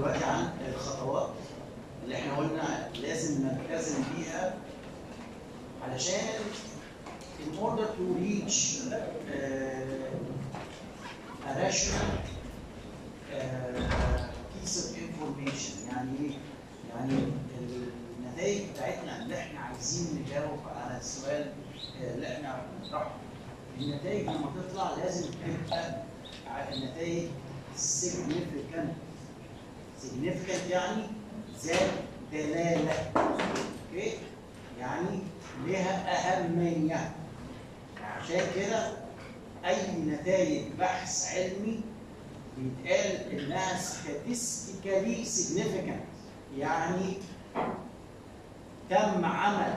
دلوقتي عن الخطوات اللي احنا قلنا لازم نلتزم بيها علشان in order to reach uh, a rational uh, piece of information يعني ايه؟ يعني النتائج بتاعتنا اللي احنا عايزين نجاوب على السؤال آه، اللي احنا بنطرحه النتائج لما تطلع لازم تبقى ع- النتائج significant significant يعني ذات دلالة اوكي يعني لها أهمية عشان كده أي نتائج بحث علمي بيتقال إنها statistically significant يعني تم عمل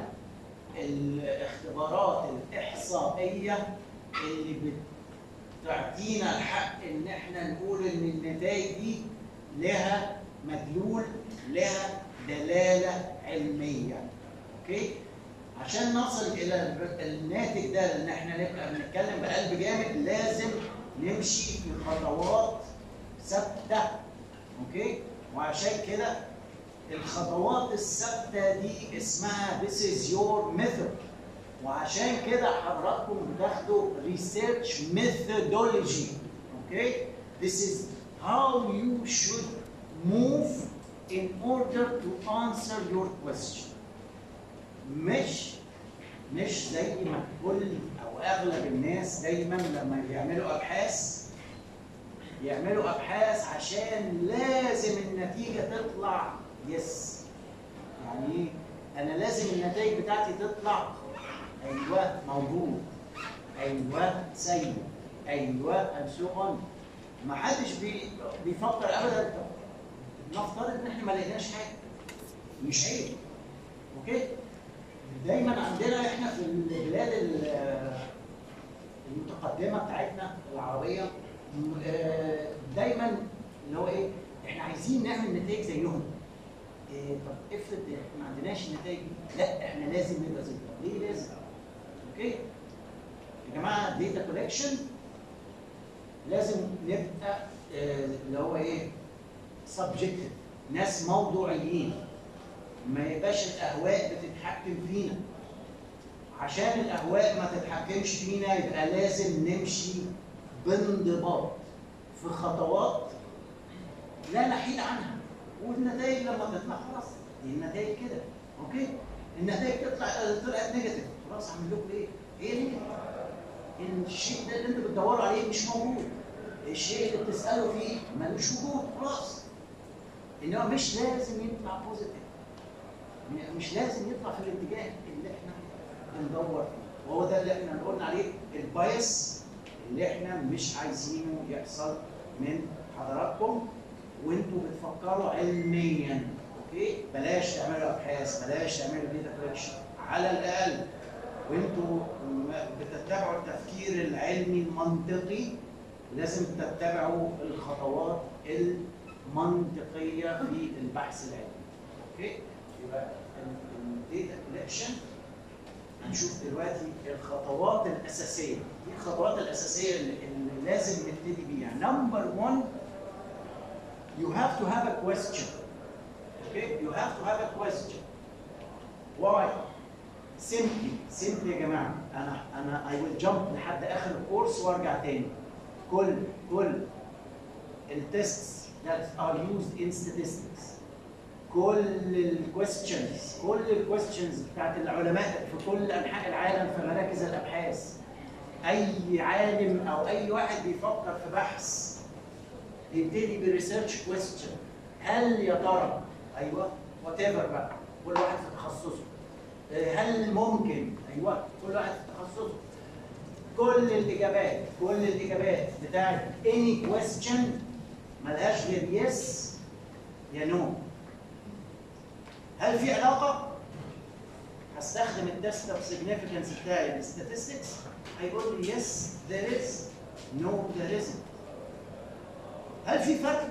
الاختبارات الإحصائية اللي بتعطينا الحق إن إحنا نقول إن النتائج دي لها مدلول لها دلالة علمية أوكي عشان نصل إلى الر- الناتج ده إن إحنا نبقى بنتكلم بقلب جامد لازم نمشي في خطوات ثابتة أوكي وعشان كده الخطوات الثابتة دي اسمها this is your method وعشان كده حضراتكم بتاخدوا research methodology okay this is how you should move in order to answer your question مش مش زي ما كل او اغلب الناس دايما لما بيعملوا ابحاث يعملوا ابحاث عشان لازم النتيجه تطلع يس يعني ايه انا لازم النتائج بتاعتي تطلع ايوه موجود ايوه سيء ايوه and so on ما حدش بي بيفكر ابدا نفترض ان احنا ما لقيناش حاجه مش عيب اوكي دايما عندنا احنا في البلاد ال- المتقدمه بتاعتنا العربيه م- آه، دايما اللي هو ايه احنا عايزين نعمل نتائج زيهم إيه طب افرض احنا ما عندناش النتائج دي لا احنا لازم نبقى زيهم ليه لازم اوكي يا جماعه داتا كولكشن لازم نبقى آه، اللي هو ايه سبجكتيف ناس موضوعيين ما يبقاش الاهواء بتتحكم فينا عشان الاهواء ما تتحكمش فينا يبقى لازم نمشي بانضباط في خطوات لا نحيد عنها والنتائج لما تطلع خلاص دي النتائج كده اوكي النتائج تطلع طلعت نيجاتيف خلاص اعمل لكم ايه؟ ايه نيجاتيف؟ الشيء ده اللي انتوا بتدوروا عليه مش موجود الشيء اللي بتسالوا فيه ملوش وجود خلاص انما مش لازم يطلع بوزيتيف مش لازم يطلع في الاتجاه اللي احنا بندور فيه وهو ده اللي احنا قلنا عليه البايس اللي احنا مش عايزينه يحصل من حضراتكم وانتوا بتفكروا علميا اوكي بلاش تعملوا ابحاث بلاش تعملوا داتا كولكشن على الاقل وانتوا م- بتتبعوا التفكير العلمي المنطقي لازم تتبعوا الخطوات المنطقيه في البحث العلمي اوكي يبقى الداتا كولكشن هنشوف دلوقتي الخطوات الاساسيه دي الخطوات الاساسيه اللي, اللي لازم نبتدي بيها نمبر 1 you have to have a question okay you have to have a question why simply simply يا جماعه انا انا I will jump لحد اخر الكورس وارجع تاني كل كل التستس that are used in statistics كل الكويستشنز كل الكويستشنز بتاعت العلماء في كل انحاء العالم في مراكز الابحاث اي عالم او اي واحد بيفكر في بحث بيبتدي بريسيرش كويستشن هل يا ترى ايوه وات ايفر بقى كل واحد في تخصصه آه، هل ممكن ايوه كل واحد في تخصصه كل الاجابات كل الاجابات بتاعت any question ملهاش غير يس يا نو هل في علاقه؟ هستخدم التست اوف سيجنيفيكانس بتاعي الستاتستكس هيقول لي يس there is no there isn't هل في فرق؟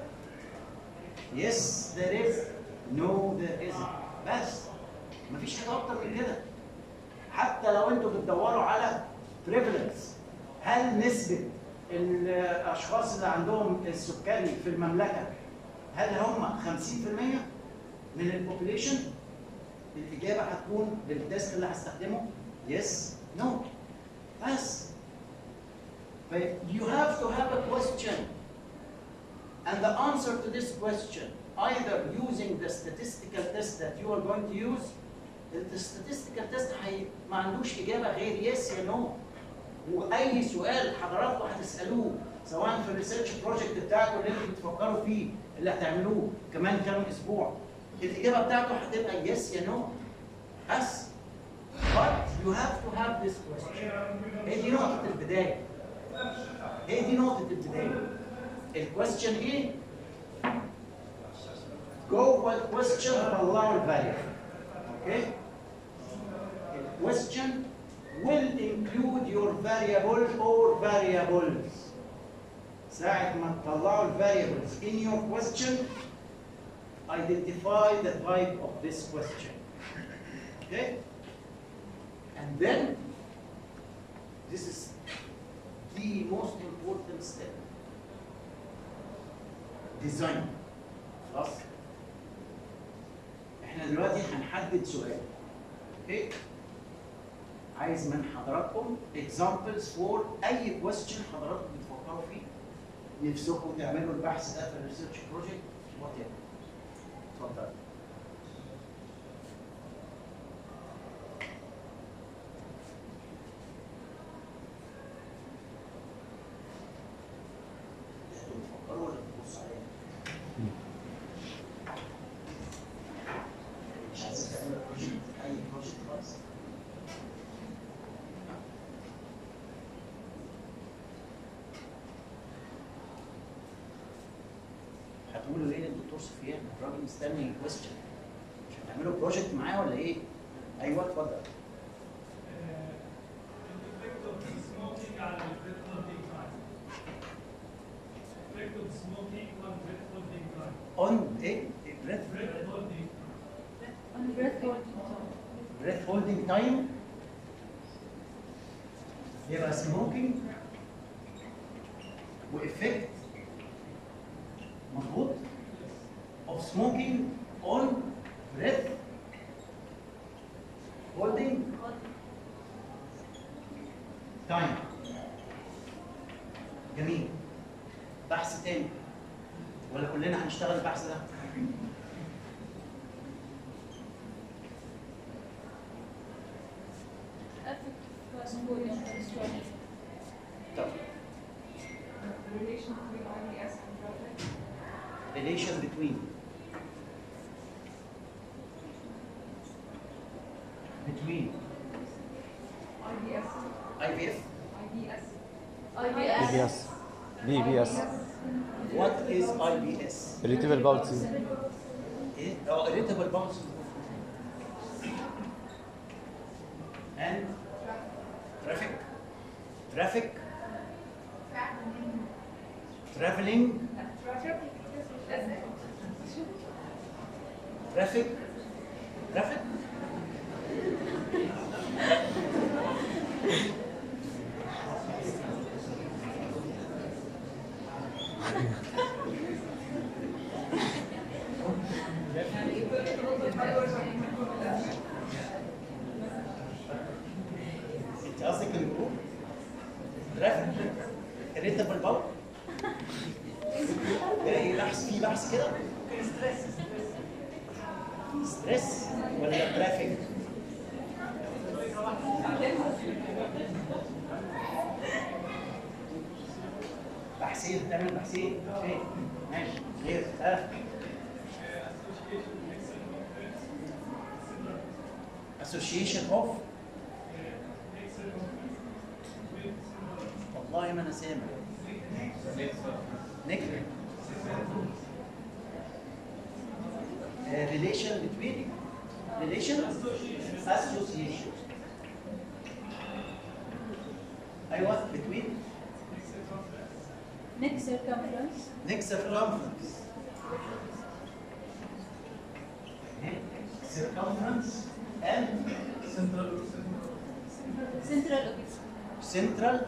Yes, there is. No, there isn't. بس مفيش حاجة أكتر من كده. حتى لو أنتوا بتدوروا على prevalence هل نسبة الأشخاص اللي عندهم السكري في المملكة هل هم 50% من البوبوليشن الاجابه هتكون بالتست اللي هستخدمه يس نو بس ف you have to have a question and the answer to this question either using the statistical test that you are going to use the statistical test حي... ما عندوش اجابه غير يس يا نو واي سؤال حضراتكم هتسالوه سواء في الريسيرش بروجكت بتاعكم اللي انتوا بتفكروا فيه اللي هتعملوه كمان كام اسبوع الاجابه بتاعته هتبقى يس يا نو بس but you have to have this question هي دي نقطه البدايه هي دي نقطه البدايه الكويستشن ايه جوه الكويستشن طلعوا الفاليو اوكي الكويستشن will include your variable or variables ساعة ما تطلعوا ال variables in your question identify the type of this question okay and then this is the most important step design خلاص احنا دلوقتي هنحدد سؤال اوكي عايز من حضراتكم examples for اي question حضراتكم بتفكروا فيه نفسكم تعملوا البحث ده في الريسيرش بروجكت وات اتفضل انتوا بتفكروا ولا بتبصوا عليا؟ مش عايزين تعملوا بروجكت اي بروجكت خالص؟ هتقولوا ايه للدكتور سفيان؟ الراجل مستني الكويستشن مش هتعملوا بروجكت معاه ولا ايه؟ ايوه اتفضل effect of smoking على breath holding time. Effect of smoking on breath holding time. اون ايه؟ بريث Breath holding. On breath holding. بريث هولدنج تايم يبقى سموكينج وافكت مظبوط of smoking on breath holding time جميل بحث تاني ولا كلنا هنشتغل البحث ده؟ Effective smoking on cholesterol. طب relation between IBS and traffic. relation between between IBS. IVF IBS. IBS. BBS what is IBS irritable bowel disease إيه؟ اه irritable bowel syndrome. and traffic traffic traveling traffic traffic انت قصدك الجروب ترافيك irritable bowel ايه بحث في بحث كده ستريس ولا ترافيك بحثين بتعمل بحثين اوكي ماشي غير ها association of والله ما انا سامع نكتب uh, relation between relation association ايوه between Neck circumference. neck circumference circumference and Central. Central obesity. central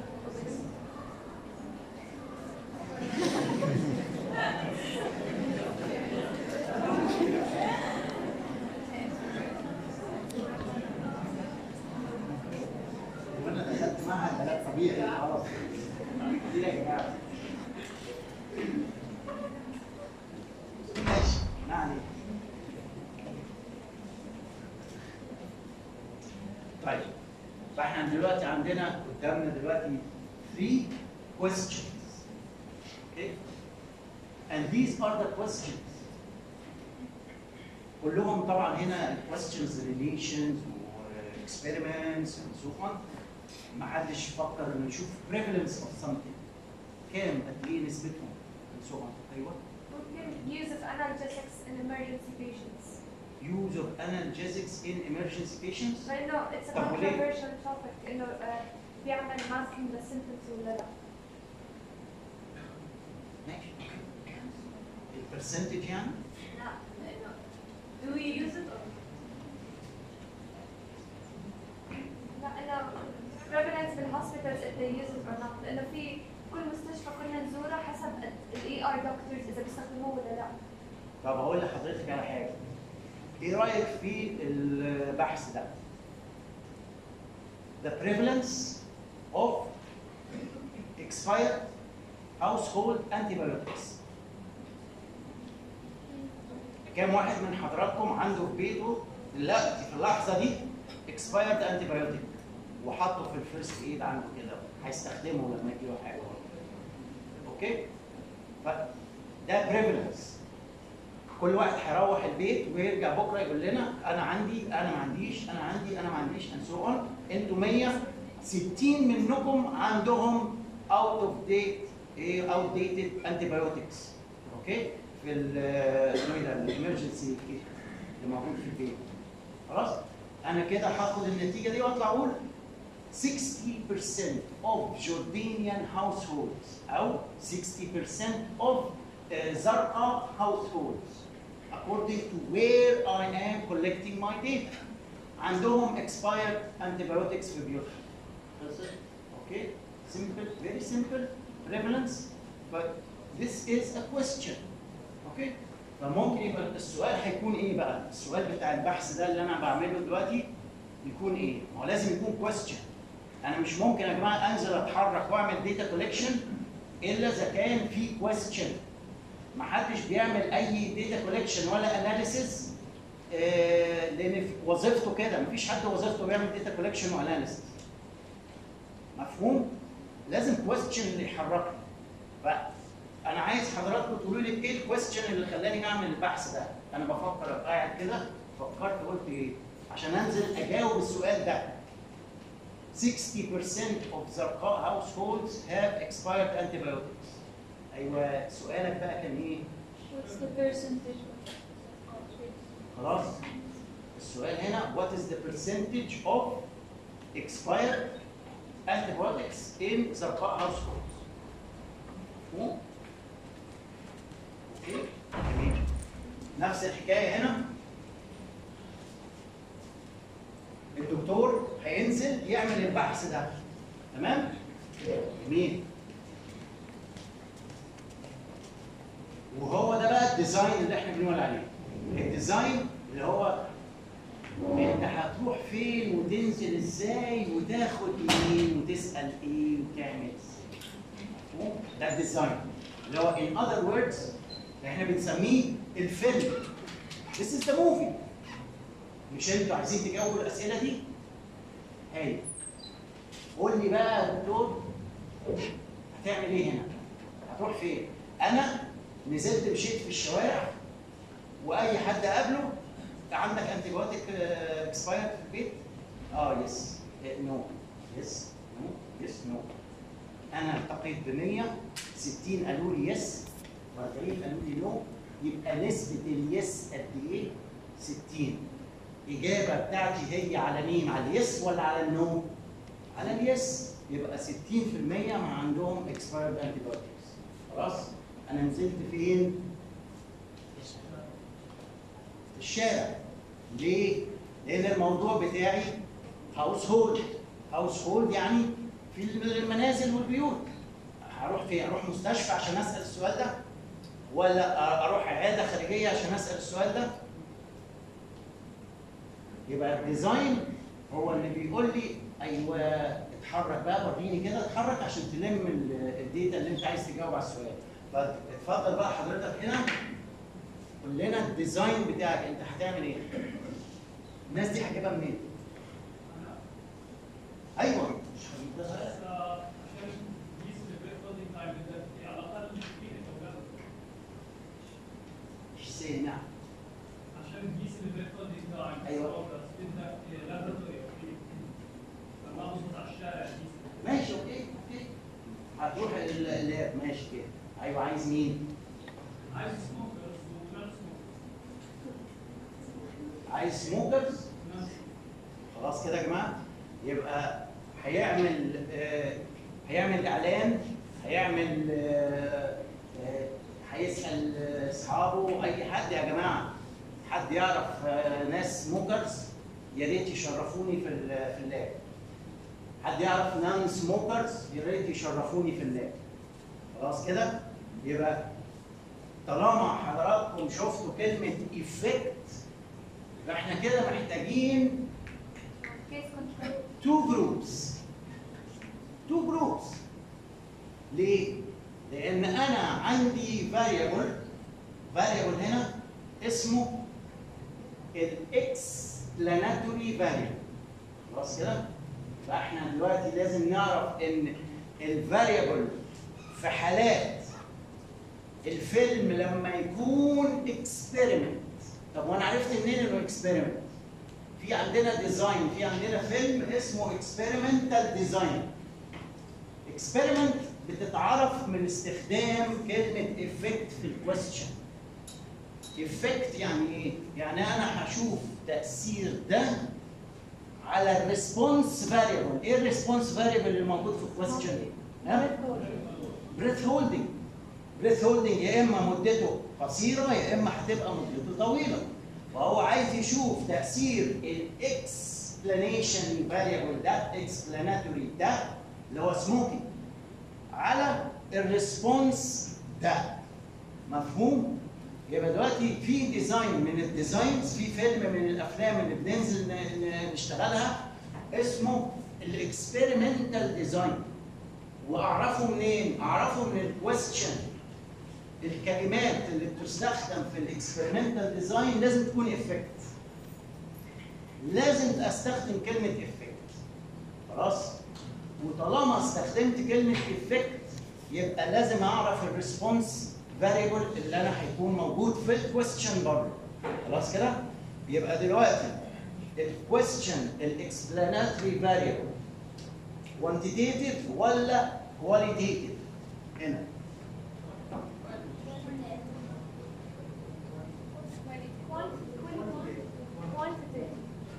احنا دلوقتي عندنا قدامنا دلوقتي 3 questions okay and these are the questions كلهم طبعا هنا questions relations و experiments and so on ما حدش فكر انه يشوف prevalence of something كام قد ايه نسبتهم and so on ايوه ممكن use of analgesics in emergency patients. use of analgesics in emergency patients لأنه it's a طب وليه؟ controversial topic إنه آه، بيعمل masking للsymptoms ولا لا. ماشي البرسنتج يعني لا لانه do we use it or لا إنه prevalence بالhospitals if they use it or not. لأنه في كل مستشفى كنا نزورها حسب ال ER doctors إذا بيستخدموه ولا لا. طب هقول لحضرتك على حاجه ايه رايك في البحث ده the prevalence of expired household antibiotics كام واحد من حضراتكم عنده في بيته دلوقتي في اللحظه دي expired antibiotic وحطه في الفيرست ايد عنده كده هيستخدمه لما يجيله حاجه اوكي فده prevalence كل واحد هيروح البيت ويرجع بكره يقول لنا انا عندي انا ما عنديش انا عندي انا ما عنديش and so on انتوا 160 منكم عندهم out of date ايه outdated antibiotics اوكي في ال اسمه ايه ده الامرجنسي اللي موجود في البيت خلاص انا كده هاخد النتيجه دي واطلع اقول 60% of Jordanian households او 60% of uh, Zarqa households according to where I am collecting my data عندهم expired antibiotics في بيوتهم That's it. Okay? Simple, very simple prevalence but this is a question Okay? فممكن يبقى السؤال هيكون ايه بقى؟ السؤال بتاع البحث ده اللي انا بعمله دلوقتي يكون ايه؟ ما هو لازم يكون question انا مش ممكن يا جماعه انزل اتحرك واعمل داتا كولكشن الا اذا كان في question ما حدش بيعمل اي داتا كولكشن ولا اناليسيز لان في- وظيفته كده مفيش حد وظيفته بيعمل داتا كولكشن واناليسيز مفهوم لازم كويستشن اللي يحركني فانا عايز حضراتكم تقولوا لي ايه الكويستشن اللي خلاني اعمل البحث ده انا بفكر أبقى قاعد كده فكرت قلت ايه عشان انزل اجاوب السؤال ده 60% of Zarqa households have expired antibiotics. ايوه سؤالك بقى كان ايه؟ what's the percentage of خلاص؟ السؤال هنا what is the percentage of expired antibiotics in Zarqa households؟ مفهوم؟ اوكي؟ جميل. نفس الحكايه هنا الدكتور هينزل يعمل البحث ده تمام؟ جميل وهو ده بقى الديزاين اللي احنا بنقول عليه الديزاين اللي هو انت هتروح فين وتنزل ازاي وتاخد منين وتسال ايه وتعمل ازاي مفهوم؟ ده الديزاين اللي هو in other words احنا بنسميه الفيلم This is the movie مش انتوا عايزين تجاوبوا الاسئله دي؟ هاي قول لي بقى يا دكتور هتعمل ايه هنا؟ هتروح فين؟ انا نزلت مشيت في الشوارع واي حد قابله عندك انتي بايوتيك اكسبايرد في البيت؟ اه يس نو يس نو يس نو انا التقيت ب 100 60 قالوا لي يس و40 قالوا لي نو يبقى نسبه اليس قد ايه؟ 60 الاجابه بتاعتي هي على مين؟ على اليس ولا على النو؟ على اليس يبقى 60% ما عندهم اكسبايرد انتي بايوتكس خلاص؟ انا نزلت فين؟ في الشارع ليه؟ لان الموضوع بتاعي هاوس هولد هاوس هولد يعني في المنازل والبيوت هروح فين؟ اروح مستشفى عشان اسال السؤال ده؟ ولا اروح عياده خارجيه عشان اسال السؤال ده؟ يبقى الديزاين هو اللي بيقول لي ايوه اتحرك بقى وريني كده اتحرك عشان تلم ال- الداتا اللي انت عايز تجاوب على السؤال. فاتفضل بقى حضرتك هنا قول لنا الديزاين بتاعك انت هتعمل ايه؟ الناس دي هتجيبها منين؟ ايوه مش هجيب ده بس آه، عشان نقيس البريك هولدنج تايم ده على الاقل دقيقه او لا مش سامع عشان نقيس البريك هولدنج تايم أيوة. بدنا لابراتوري لما نوصل على الشارع نقيس ماشي اوكي اوكي هتروح ال- اللاب ماشي كده ايوه عايز مين؟ عايز سموكرز ونون سموكرز عايز سموكرز نون خلاص كده يا جماعه يبقى هيعمل آه، هيعمل اعلان هيعمل آه، آه، هيسال آه، اصحابه اي حد يا جماعه حد يعرف آه، ناس سموكرز يا ريت يشرفوني في ال- في اللاب حد يعرف نان سموكرز يا ريت يشرفوني في اللاب خلاص كده يبقى طالما حضراتكم شفتوا كلمه افكت يبقى احنا كده محتاجين كيس كنترول two groups two groups ليه؟ لأن أنا عندي variable variable هنا اسمه ال explanatory variable خلاص كده؟ فاحنا دلوقتي لازم نعرف إن ال variable في حالات الفيلم لما يكون experiment طب وانا عرفت منين انه experiment؟ في عندنا ديزاين في عندنا فيلم اسمه اكسبيرمنتال ديزاين اكسبيرمنت بتتعرف من استخدام كلمه افكت في الكويستشن افكت يعني ايه يعني انا هشوف تاثير ده على الريسبونس فاريبل ايه الريسبونس فاريبل اللي موجود في الكويستشن ها بريث هولدنج بريث هولدنج يا اما مدته قصيره يا اما هتبقى مدته طويله فهو عايز يشوف تاثير الاكسبلانيشن فاريبل ده اكسبلاناتوري ده اللي هو سموكينج على الريسبونس ده مفهوم؟ يبقى دلوقتي في ديزاين من الديزاينز في فيلم من الافلام اللي بننزل ن- ن- نشتغلها اسمه الاكسبيرمنتال ديزاين واعرفه منين؟ اعرفه من الكويستشن الكلمات اللي بتستخدم في الاكسبيرمنتال ديزاين لازم تكون افكت لازم استخدم كلمه افكت خلاص وطالما استخدمت كلمه افكت يبقى لازم اعرف الريسبونس فاريبل اللي انا هيكون موجود في الكويستشن برضه خلاص كده يبقى دلوقتي الكويستشن الاكسبلاناتري فاريبل كوانتيتيف ولا كواليتيتيف هنا quantitative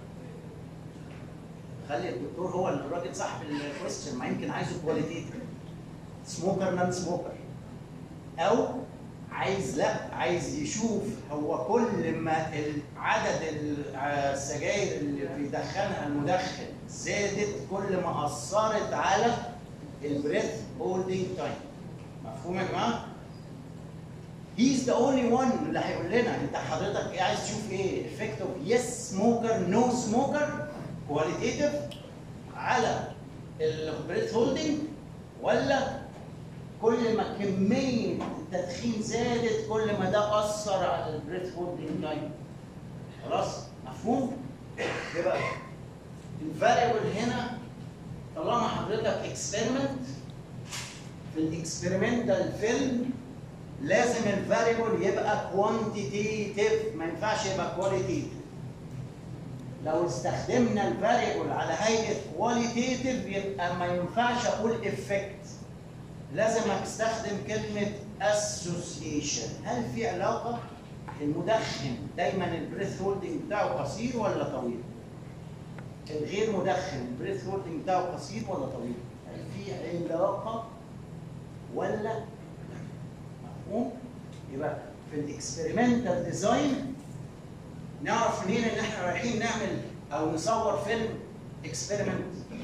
خلي الدكتور هو الراجل صاحب الكويستشن ما يمكن عايزه كواليتيتيف سموكر نان سموكر او عايز لا عايز يشوف هو كل ما ال- عدد ال- السجاير اللي بيدخنها المدخن زادت كل ما اثرت على البريث هولدنج تايم مفهوم يا جماعه؟ He's the only one اللي هيقول لنا انت حضرتك إيه عايز تشوف ايه؟ effect of yes smoker no smoker qualitative على البريث هولدنج ولا كل ما كمية التدخين زادت كل ما ده أثر على البريث هولدنج تايم خلاص مفهوم؟ يبقى الفاريبل هنا طالما حضرتك اكسبيرمنت في الاكسبيرمنتال فيلم لازم الفاريبل يبقى كوانتيتيف ما ينفعش يبقى كواليتيف لو استخدمنا الفاريبل على هيئه كواليتيف يبقى ما ينفعش اقول افكت لازم استخدم كلمه اسوسيشن هل في علاقه المدخن دايما البريث هولدنج بتاعه قصير ولا طويل الغير مدخن البريث هولدنج بتاعه قصير ولا طويل هل في علاقه ولا لا مفهوم يبقى في الاكسبيرمنتال ديزاين نعرف منين ان احنا رايحين نعمل او نصور فيلم اكسبيرمنت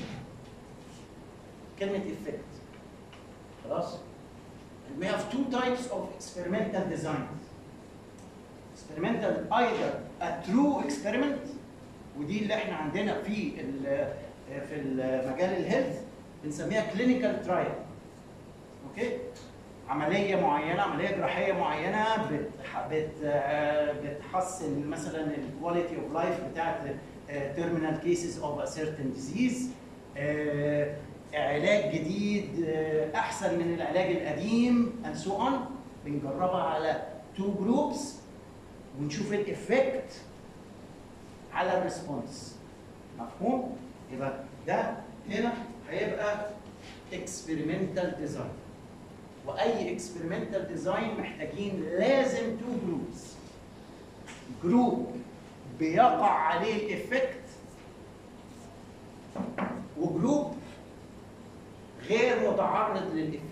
كلمه افكت خلاص we have two types of experimental design experimental either a true experiment ودي اللي احنا عندنا في ال- في المجال الهيلث بنسميها clinical trial اوكي عمليه معينه عمليه جراحيه معينه بتح... بت... آه، بتحسن مثلا الكواليتي اوف لايف بتاعت terminal cases of a certain disease آه، علاج جديد آه، احسن من العلاج القديم and so on بنجربها على تو جروبس ونشوف الافكت على الريسبونس مفهوم يبقى ده هنا هيبقى experimental design واي experimental design محتاجين لازم تو جروبس جروب بيقع عليه الافكت وجروب غير متعرض للافكت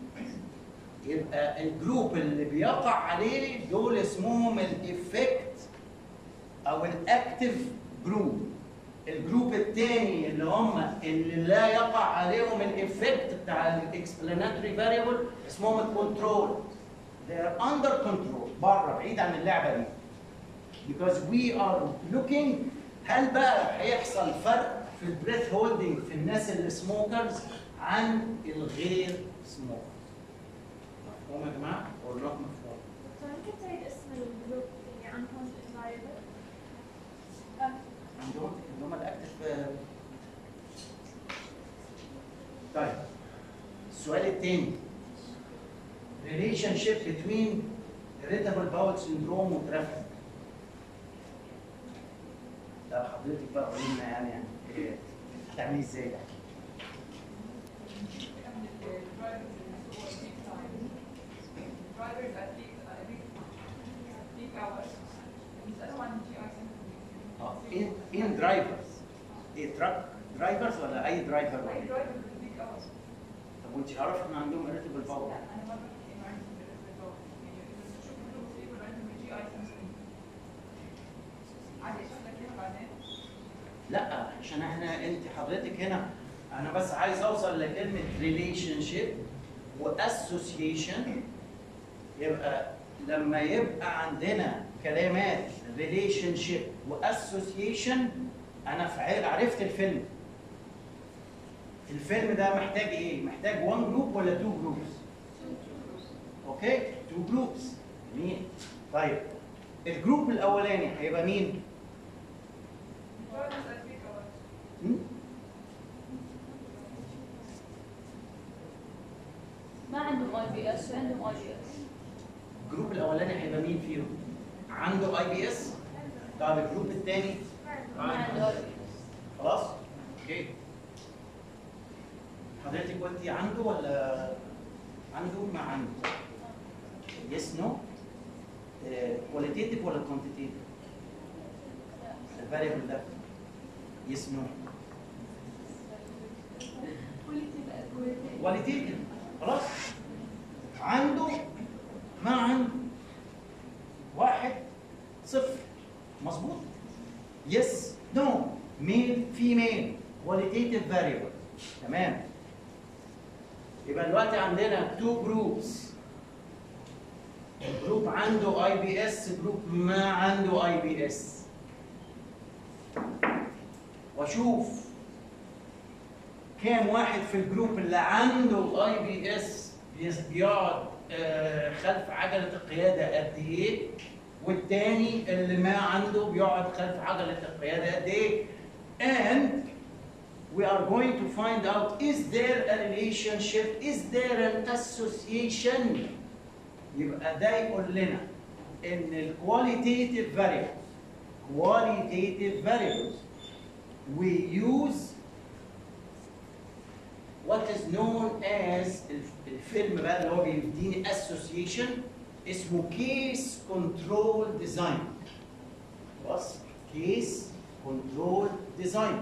يبقى الجروب اللي بيقع عليه دول اسمهم الافكت او الاكتف جروب الجروب الثاني اللي هم اللي لا يقع عليهم الافكت بتاع الاكسبلاناتوري فاريبل اسمهم الكنترول they are under control بره بعيد عن اللعبه دي because we are looking هل بقى هيحصل فرق في البريث هولدنج في الناس اللي سموكرز عن الغير سموكر مفهوم يا جماعه ولا not مفهوم دكتور ممكن تعيد اسم الجروب اللي عنهم الفايبر؟ عندهم اللي هم الاكتف طيب السؤال الثاني relationship between irritable bowel syndrome وترافيك لا حضرتك بقى قولي لنا يعني إيه، هتعملي ازاي ده؟ Drivers at peak, uh, peak, peak hours. بيسألوا عن GI symptoms. اه ان ان درايفرز ايه تراك درايفرز ولا اي درايفر ولا أي إيه؟ driver في peak hours. طب وانت عارفه ان عندهم irritable bowel لا أنا ما بحكي ما عندي بالنسبة يعني إذا تشوف كتب كتير ولا عندهم GI symptoms. عادي أشوف لك إياها بعدين. لا عشان احنا انت حضرتك هنا انا بس عايز اوصل لكلمه ريليشن شيب واسوسيشن يبقى لما يبقى عندنا كلمات ريليشن شيب واسوسيشن انا فع- عرفت الفيلم الفيلم ده محتاج ايه محتاج وان جروب ولا تو جروبس اوكي تو جروبس جميل طيب الجروب الاولاني هيبقى مين Drivers at peak hours. هم؟ ما عندهم اي بي اس وعندهم اي بي اس الجروب الاولاني هيبقى مين فيهم؟ عنده اي بي اس؟ طب الجروب الثاني ما عنده اي بي اس خلاص؟ اوكي حضرتك قلتي عنده ولا عنده ما عنده؟ يس نو كواليتيتيف ولا كوانتيتيف؟ الفاريبل ده يس نو كواليتيتيف خلاص؟ عنده ما عنده واحد صفر مظبوط يس نو ميل فيميل كواليتيتيف فاريبل تمام يبقى دلوقتي عندنا تو جروبس جروب عنده اي بي اس جروب ما عنده اي بي اس واشوف كام واحد في الجروب اللي عنده الاي بي اس بيقعد آه، خلف عجله القياده قد ايه والتاني اللي ما عنده بيقعد خلف عجله القياده قد ايه and we are going to find out is there a relationship is there an association يبقى ده يقول لنا ان ال qualitative variables qualitative variables we use what is known as الف- الفيلم بقى اللي هو بيديني association اسمه case control design خلاص case control design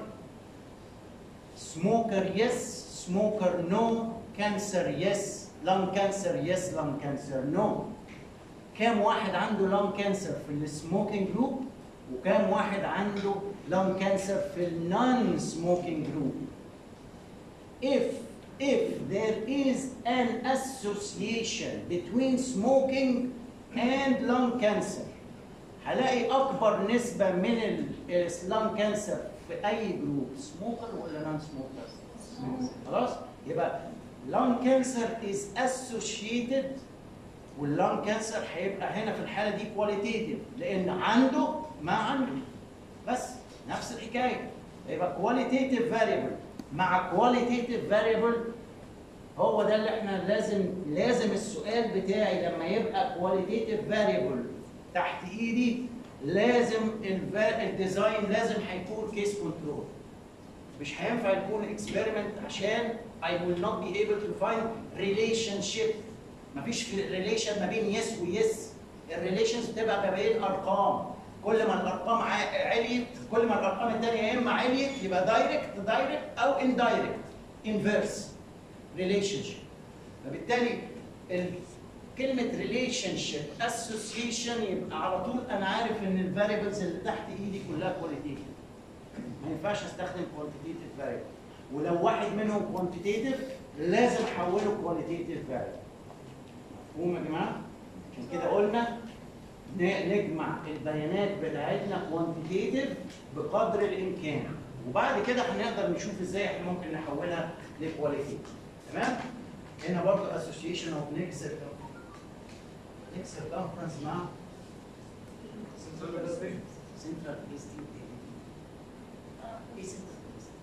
smoker yes smoker no cancer yes lung cancer yes lung cancer no كام واحد عنده lung cancer في السموكينج جروب وكام واحد عنده lung cancer في النون سموكينج جروب if if there is an association between smoking and lung cancer هلاقي اكبر نسبه من اللنج كانسر في اي جروب سموكر ولا نون سموكر خلاص يبقى lung cancer is associated واللنج كانسر هيبقى هنا في الحاله دي كواليتيتيف لان عنده ما عنده بس نفس الحكايه يبقى كواليتيتيف فاريبل مع qualitative variable هو ده اللي احنا لازم لازم السؤال بتاعي لما يبقى qualitative variable تحت ايدي لازم الفا- الديزاين لازم هيكون كيس كنترول مش هينفع يكون اكسبيرمنت عشان I will not be able to find relationship مفيش في ريليشن ما بين يس ويس الريليشنز بتبقى ما بين ارقام كل ما الارقام ع- عليت كل ما الارقام الثانيه يا اما عليت يبقى دايركت دايركت او اندايركت انفيرس ريليشن شيب فبالتالي ال- كلمه ريليشن شيب اسوسيشن يبقى على طول انا عارف ان الفاريبلز اللي تحت ايدي كلها كواليتيف ما ينفعش استخدم كوانتيتيف فاريبل ولو واحد منهم كوانتيتيف لازم احوله كواليتيف فاريبل مفهوم يا جماعه؟ عشان كده قلنا ن- نجمع البيانات بتاعتنا كوانتيتيف بقدر الامكان وبعد كده هنقدر نشوف ازاي احنا ممكن نحولها لكواليتيف تمام؟ هنا برضه اسوشيشن اوف نيكسر نيكسر كونفرنس مع سنترال ايستي ايه سنترال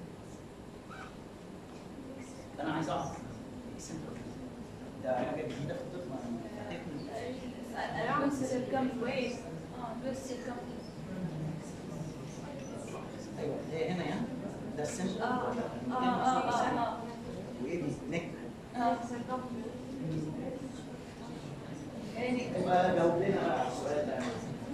انا عايز اعرف ايه سنترال ده حاجه جديده في الطب ما فاتتني. بس الكم وين؟ بس الكم ايوه هي هنا يعني ده السنترال اه ولا اه اه المكان اه وايه دي نك اه يبقى جاوب لنا بقى على السؤال ده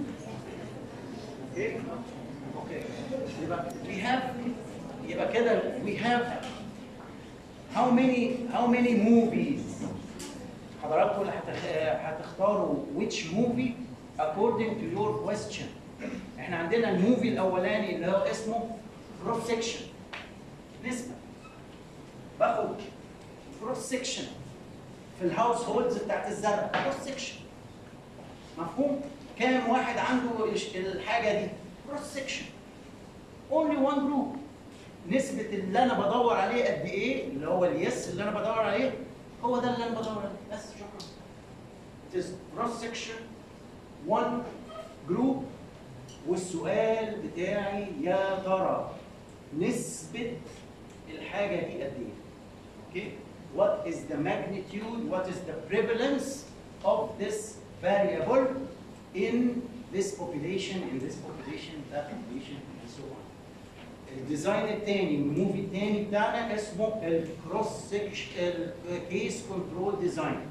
اوكي اوكي يبقى we have يبقى كده we have how many how many movies حضراتكم اللي هتخ- هتختاروا which movie according to your question احنا عندنا الموفي الاولاني اللي هو اسمه cross section نسبه باخد cross section في الهاوس هولدز بتاعت الزرع كروس سكشن مفهوم؟ كام واحد عنده الش- الحاجه دي؟ كروس سكشن اونلي وان جروب نسبة اللي انا بدور عليه قد ايه اللي هو اليس اللي انا بدور عليه هو ده اللي انا بدور عليه بس شكرا It is cross section one group والسؤال بتاعي يا ترى نسبة الحاجة دي قد ايه؟ Okay? What is the magnitude, what is the prevalence of this variable in this population, in this population, that population, and so on. الديزاين الثاني الموفي الثاني بتاعنا اسمه الكروس الكيس كنترول ديزاين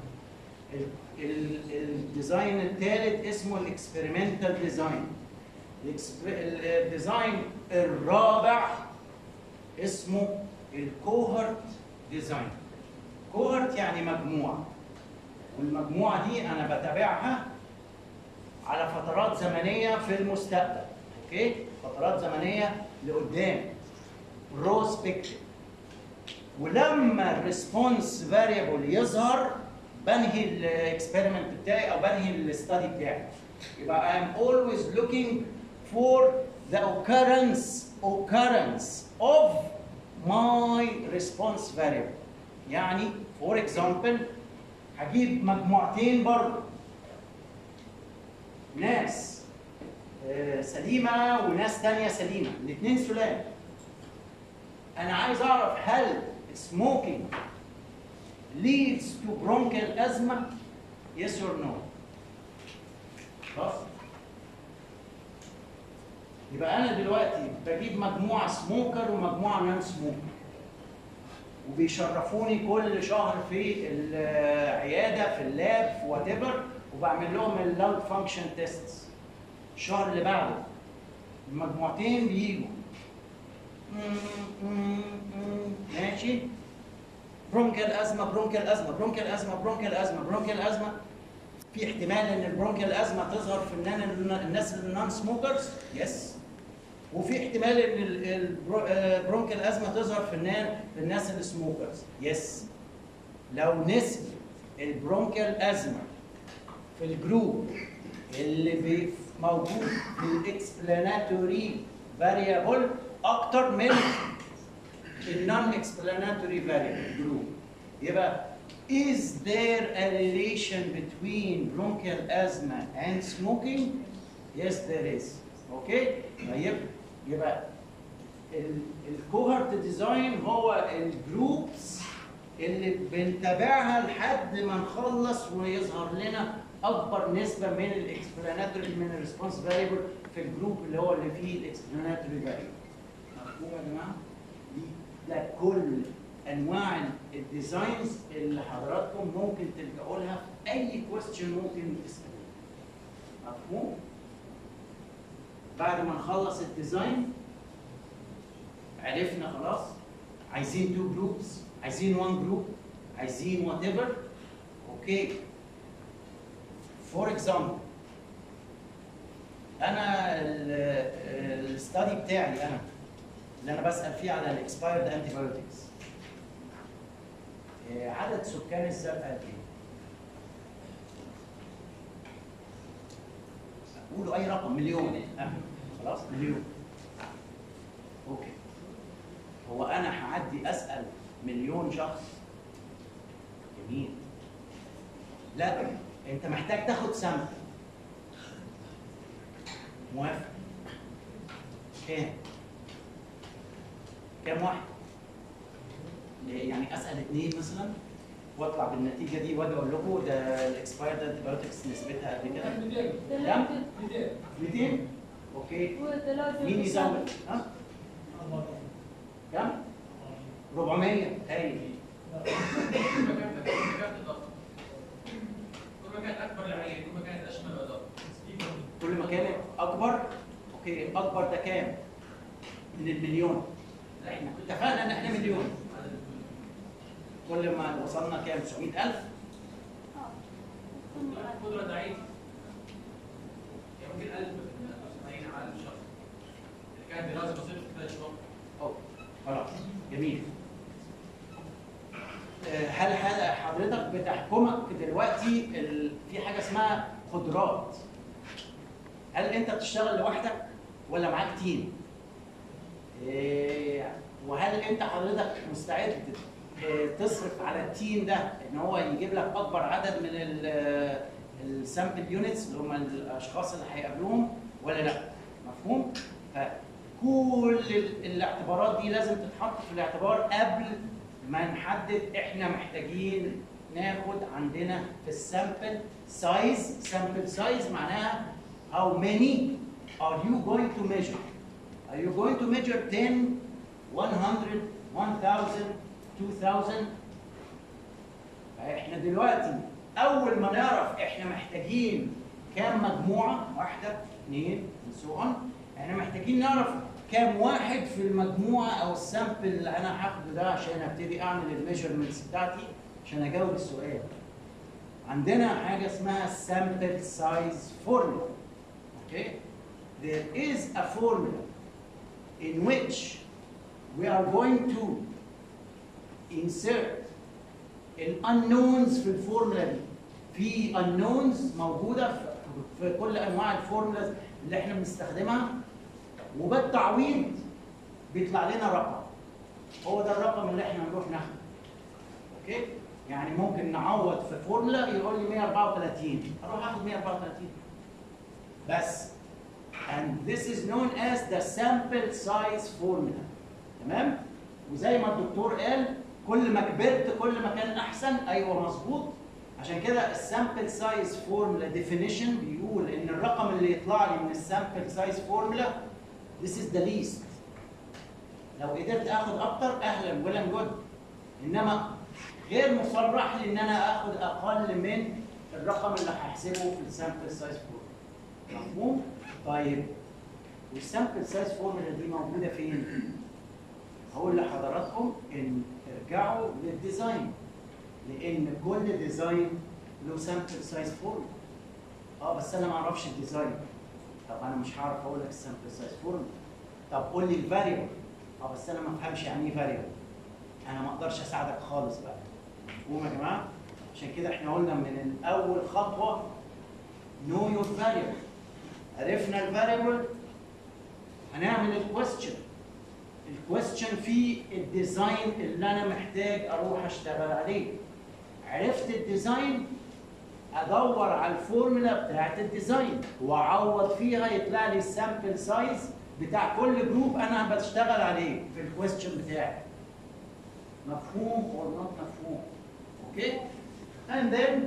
الديزاين الثالث اسمه الاكسبيرمنتال ديزاين الديزاين الرابع اسمه الكوهرت ديزاين كوهرت يعني مجموعه والمجموعه دي انا بتابعها على فترات زمنيه في المستقبل اوكي فترات زمنيه لقدام بروسبكتيف ولما الريسبونس فاريبل يظهر بنهي الاكسبيرمنت بتاعي او بنهي الاستادي بتاعي يبقى I am always looking for the occurrence occurrence of my response variable يعني for example هجيب مجموعتين برضه ناس آه، سليمة وناس تانية سليمة الاثنين سلام أنا عايز أعرف هل smoking leads to bronchial asthma yes or no خلاص يبقى أنا دلوقتي بجيب مجموعة سموكر ومجموعة نون سموكر وبيشرفوني كل شهر في العياده في اللاب في وات ايفر وبعمل لهم اللانج فانكشن تيست الشهر اللي بعده المجموعتين بيجوا ماشي برونكال ازمه برونكال ازمه برونكال ازمه برونكال ازمه برونكال ازمه في احتمال ان البرونكال ازمه تظهر في النان- الناس النون سموكرز يس وفي احتمال ان ال- البرو- آه، برونكال ازمه تظهر في النان في الناس السموكرز يس لو نسبه البرونكال ازمه في الجروب اللي بي- موجود في الاكسبلاناتوري فاريبل اكتر من النون اكسبلاناتوري فاريبل جروب يبقى is there a relation between bronchial asthma and smoking yes there is اوكي طيب يبقى الكوهرت ديزاين هو الجروبس اللي بنتابعها لحد ما نخلص ويظهر لنا اكبر نسبه من الاكسبلاناتوري من الريسبونس فاريبل في الجروب اللي هو اللي فيه الاكسبلاناتوري فاريبل مفهوم يا جماعه؟ دي ده كل انواع الديزاينز اللي حضراتكم ممكن تلجأوا لها في اي كويستشن ممكن تسالوه مفهوم؟ بعد ما نخلص الديزاين عرفنا خلاص عايزين تو جروبس عايزين وان جروب عايزين وات ايفر اوكي فور اكزامبل انا الستادي بتاعي انا اللي انا بسال فيه على الاكسبايرد انتي بايوتكس عدد سكان الزرقاء قد ايه؟ قولوا اي رقم مليون آه. خلاص مليون اوكي هو انا هعدي اسال مليون شخص جميل لا انت محتاج تاخد سمك موافق كام كام واحد يعني اسال اثنين مثلا واطلع بالنتيجه دي واجي اقول لكم ده الاكسبايرد انتي بايوتكس نسبتها قد كده 200 كام 200 200 اوكي وثلاثة مين يزود ها كام 400 هايل كل ما كانت كل ما كانت اضافه كل ما كانت اكبر العين كل ما كانت اشمل اضافه كل ما كانت اكبر اوكي اكبر ده كام من المليون لا احنا كنت اتفقنا ان احنا مليون كل ما وصلنا كام 900000 قدره ضعيفه يمكن 1000 80 على الشخص اللي كانت دراسه بسيطه في ثلاث شهور أوه. خلاص جميل آه، هل هل حضرتك بتحكمك دلوقتي ال... في حاجه اسمها قدرات هل انت بتشتغل لوحدك ولا معاك تيم إيه، وهل انت حضرتك مستعد آه، تصرف على التيم ده ان هو يجيب لك اكبر عدد من السامبل يونتس اللي هم الاشخاص اللي هيقابلوهم ولا لا مفهوم فكل ال- الاعتبارات دي لازم تتحط في الاعتبار قبل ما نحدد احنا محتاجين ناخد عندنا في السامبل سايز سامبل سايز معناها how many are you going to measure are you going to measure 10 100 1000 2000 فاحنا دلوقتي اول ما نعرف احنا محتاجين كام مجموعه واحده اثنين سو اون احنا محتاجين نعرف كام واحد في المجموعه او السامبل اللي انا هاخده ده عشان ابتدي اعمل الميجرمنتس بتاعتي عشان اجاوب السؤال عندنا حاجه اسمها sample size formula okay there is a formula in which we are going to insert الانونز في الفورمولا دي في unknowns موجوده في- في كل انواع الفورمولاز اللي احنا بنستخدمها وبالتعويض بيطلع لنا رقم هو ده الرقم اللي احنا هنروح ناخده اوكي يعني ممكن نعوض في فورمولا يقول لي 134 اروح اخد 134 بس and this is known as the sample size formula تمام وزي ما الدكتور قال كل ما كبرت كل ما كان احسن ايوه مظبوط عشان كده السامبل سايز فورمولا ديفينيشن بيقول ان الرقم اللي يطلع لي من السامبل سايز فورمولا this is the least لو قدرت اخد اكتر اهلا ولا جود انما غير مصرح لي ان انا اخد اقل من الرقم اللي هحسبه في السامبل سايز فورمولا مفهوم؟ طيب والسامبل سايز فورمولا دي موجوده فين؟ هقول لحضراتكم ان ارجعوا للديزاين لان كل ديزاين له سامبل سايز فورمولا اه بس انا ما اعرفش الديزاين طب انا مش هعرف اقول لك السامبل سايز فورمولا طب قول لي الفاريبل اه بس انا ما افهمش يعني ايه فاريبل انا ما اقدرش اساعدك خالص بقى مفهوم يا جماعه عشان كده احنا قلنا من الاول خطوه نو يور فاريبل عرفنا الفاريبل هنعمل الكويستشن الكويستشن فيه الديزاين اللي انا محتاج اروح اشتغل عليه عرفت الديزاين ادور على الفورمولا بتاعت الديزاين واعوض فيها يطلع لي السامبل سايز بتاع كل جروب انا بشتغل عليه في الكويستشن بتاعي مفهوم or not مفهوم اوكي and then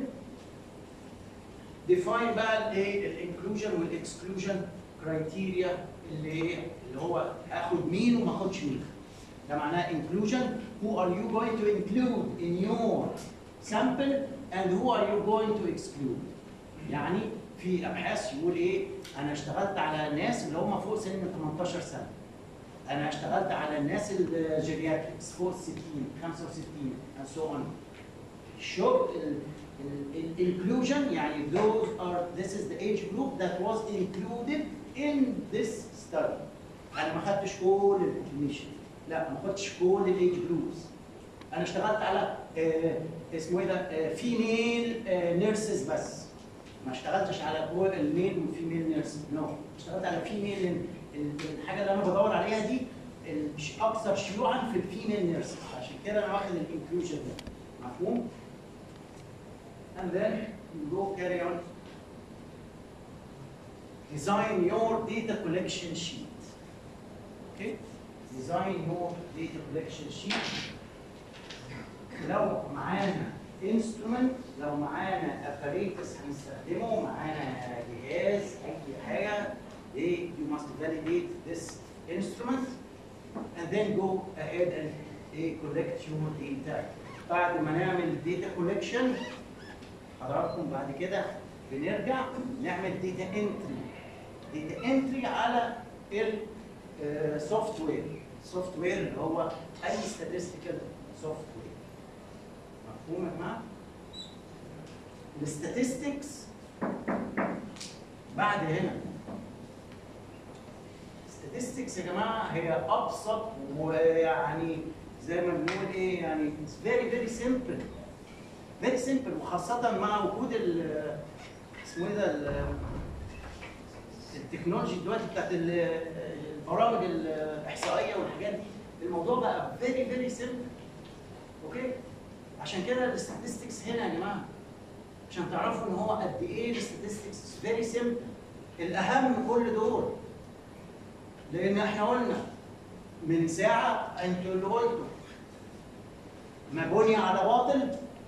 define بقى الايه الانكلوجن والاكسكلوجن كرايتيريا اللي ايه اللي هو اخد مين وما اخدش مين ده معناه inclusion who are you going to include in your sample and who are you going to exclude يعني في ابحاث يقول ايه انا اشتغلت على الناس اللي هم فوق سن 18 سنه انا اشتغلت على الناس الجيرياتريكس فوق 60 65 and so on show inclusion يعني those are this is the age group that was included in this study انا ما خدتش كل الانفورميشن لا ما خدتش كل الايج جروبس انا اشتغلت على آه اسمه ايه ده فيميل نيرسز بس ما اشتغلتش على كل الميل والفيميل نيرس نو اشتغلت على فيميل الحاجه اللي انا بدور عليها دي الش- اكثر شيوعا في الفيميل نيرس عشان كده انا واخد الانكلوجن ده مفهوم؟ and then you go carry on design your data collection sheet okay design your data collection sheet لو معانا instrument لو معانا apparatus هنستخدمه معانا جهاز اي حاجه ايه you must validate this instrument and then go ahead and eh, collect your data بعد ما نعمل data collection حضراتكم بعد كده بنرجع نعمل داتا انتري داتا انتري على السوفت وير السوفت وير اللي هو اي statistical سوفت وير مفهوم يا جماعه؟ الستاتستكس بعد هنا statistics يا جماعه هي ابسط ويعني زي ما بنقول ايه يعني it's very very simple فيري سيمبل وخاصة مع وجود ال اسمه ايه ده ال- التكنولوجي دلوقتي بتاعت ال- البرامج الإحصائية والحاجات دي الموضوع بقى فيري فيري سيمبل اوكي عشان كده الستاتستكس هنا يا جماعة عشان تعرفوا ان هو قد ايه الستاتستكس فيري سيمبل الأهم من كل دول لأن احنا قلنا من ساعة انتوا اللي قلتوا ما بني على باطل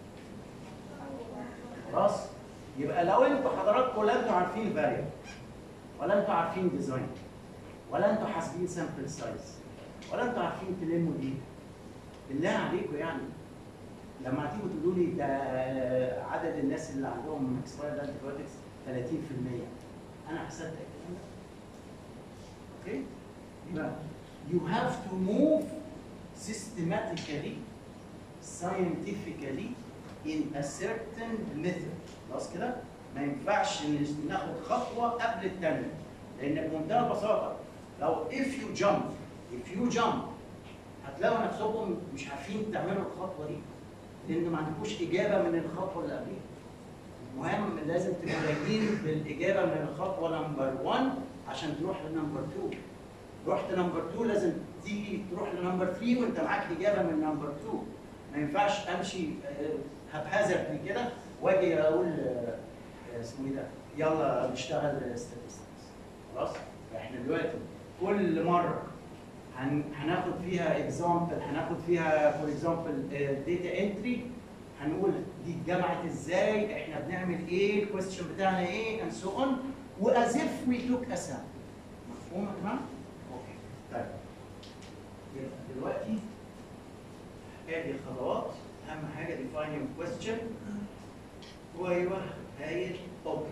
خلاص يبقى لو انتوا حضراتكم لا انتوا عارفين فاريبل ولا انتوا عارفين ديزاين ولا انتوا حاسبين سامبل سايز ولا انتوا عارفين تلموا دي بالله عليكم يعني لما هتيجوا تقولوا لي ده عدد الناس اللي عندهم اكسبايرد انتيبيوتكس 30% انا هصدق الكلام ده اوكي يبقى you have to move systematically scientifically in a certain method خلاص كده ما ينفعش إن ناخد خطوه قبل الثانيه لان بمنتهى البساطه لو if you jump if you jump هتلاقوا نفسكم مش عارفين تعملوا الخطوه دي لان ما عندكوش اجابه من الخطوه اللي قبليها المهم لازم تبقوا راجعين بالاجابه من الخطوه نمبر 1 عشان تروح لنمبر 2 رحت نمبر 2 لازم تيجي تروح لنمبر 3 وانت معاك اجابه من نمبر 2 ما ينفعش امشي هبهزر كده واجي اقول آه، آه، اسمه ايه ده يلا نشتغل statistics خلاص احنا دلوقتي كل مره هن- هناخد فيها اكزامبل هناخد فيها فور اكزامبل داتا انتري هنقول دي اتجمعت ازاي احنا بنعمل ايه الكويستشن بتاعنا ايه and so on واز if we took a sample مفهوم يا جماعه؟ اوكي طيب يبقى دلوقتي ادي الخطوات اهم حاجه define your question وايوه هايل اوكي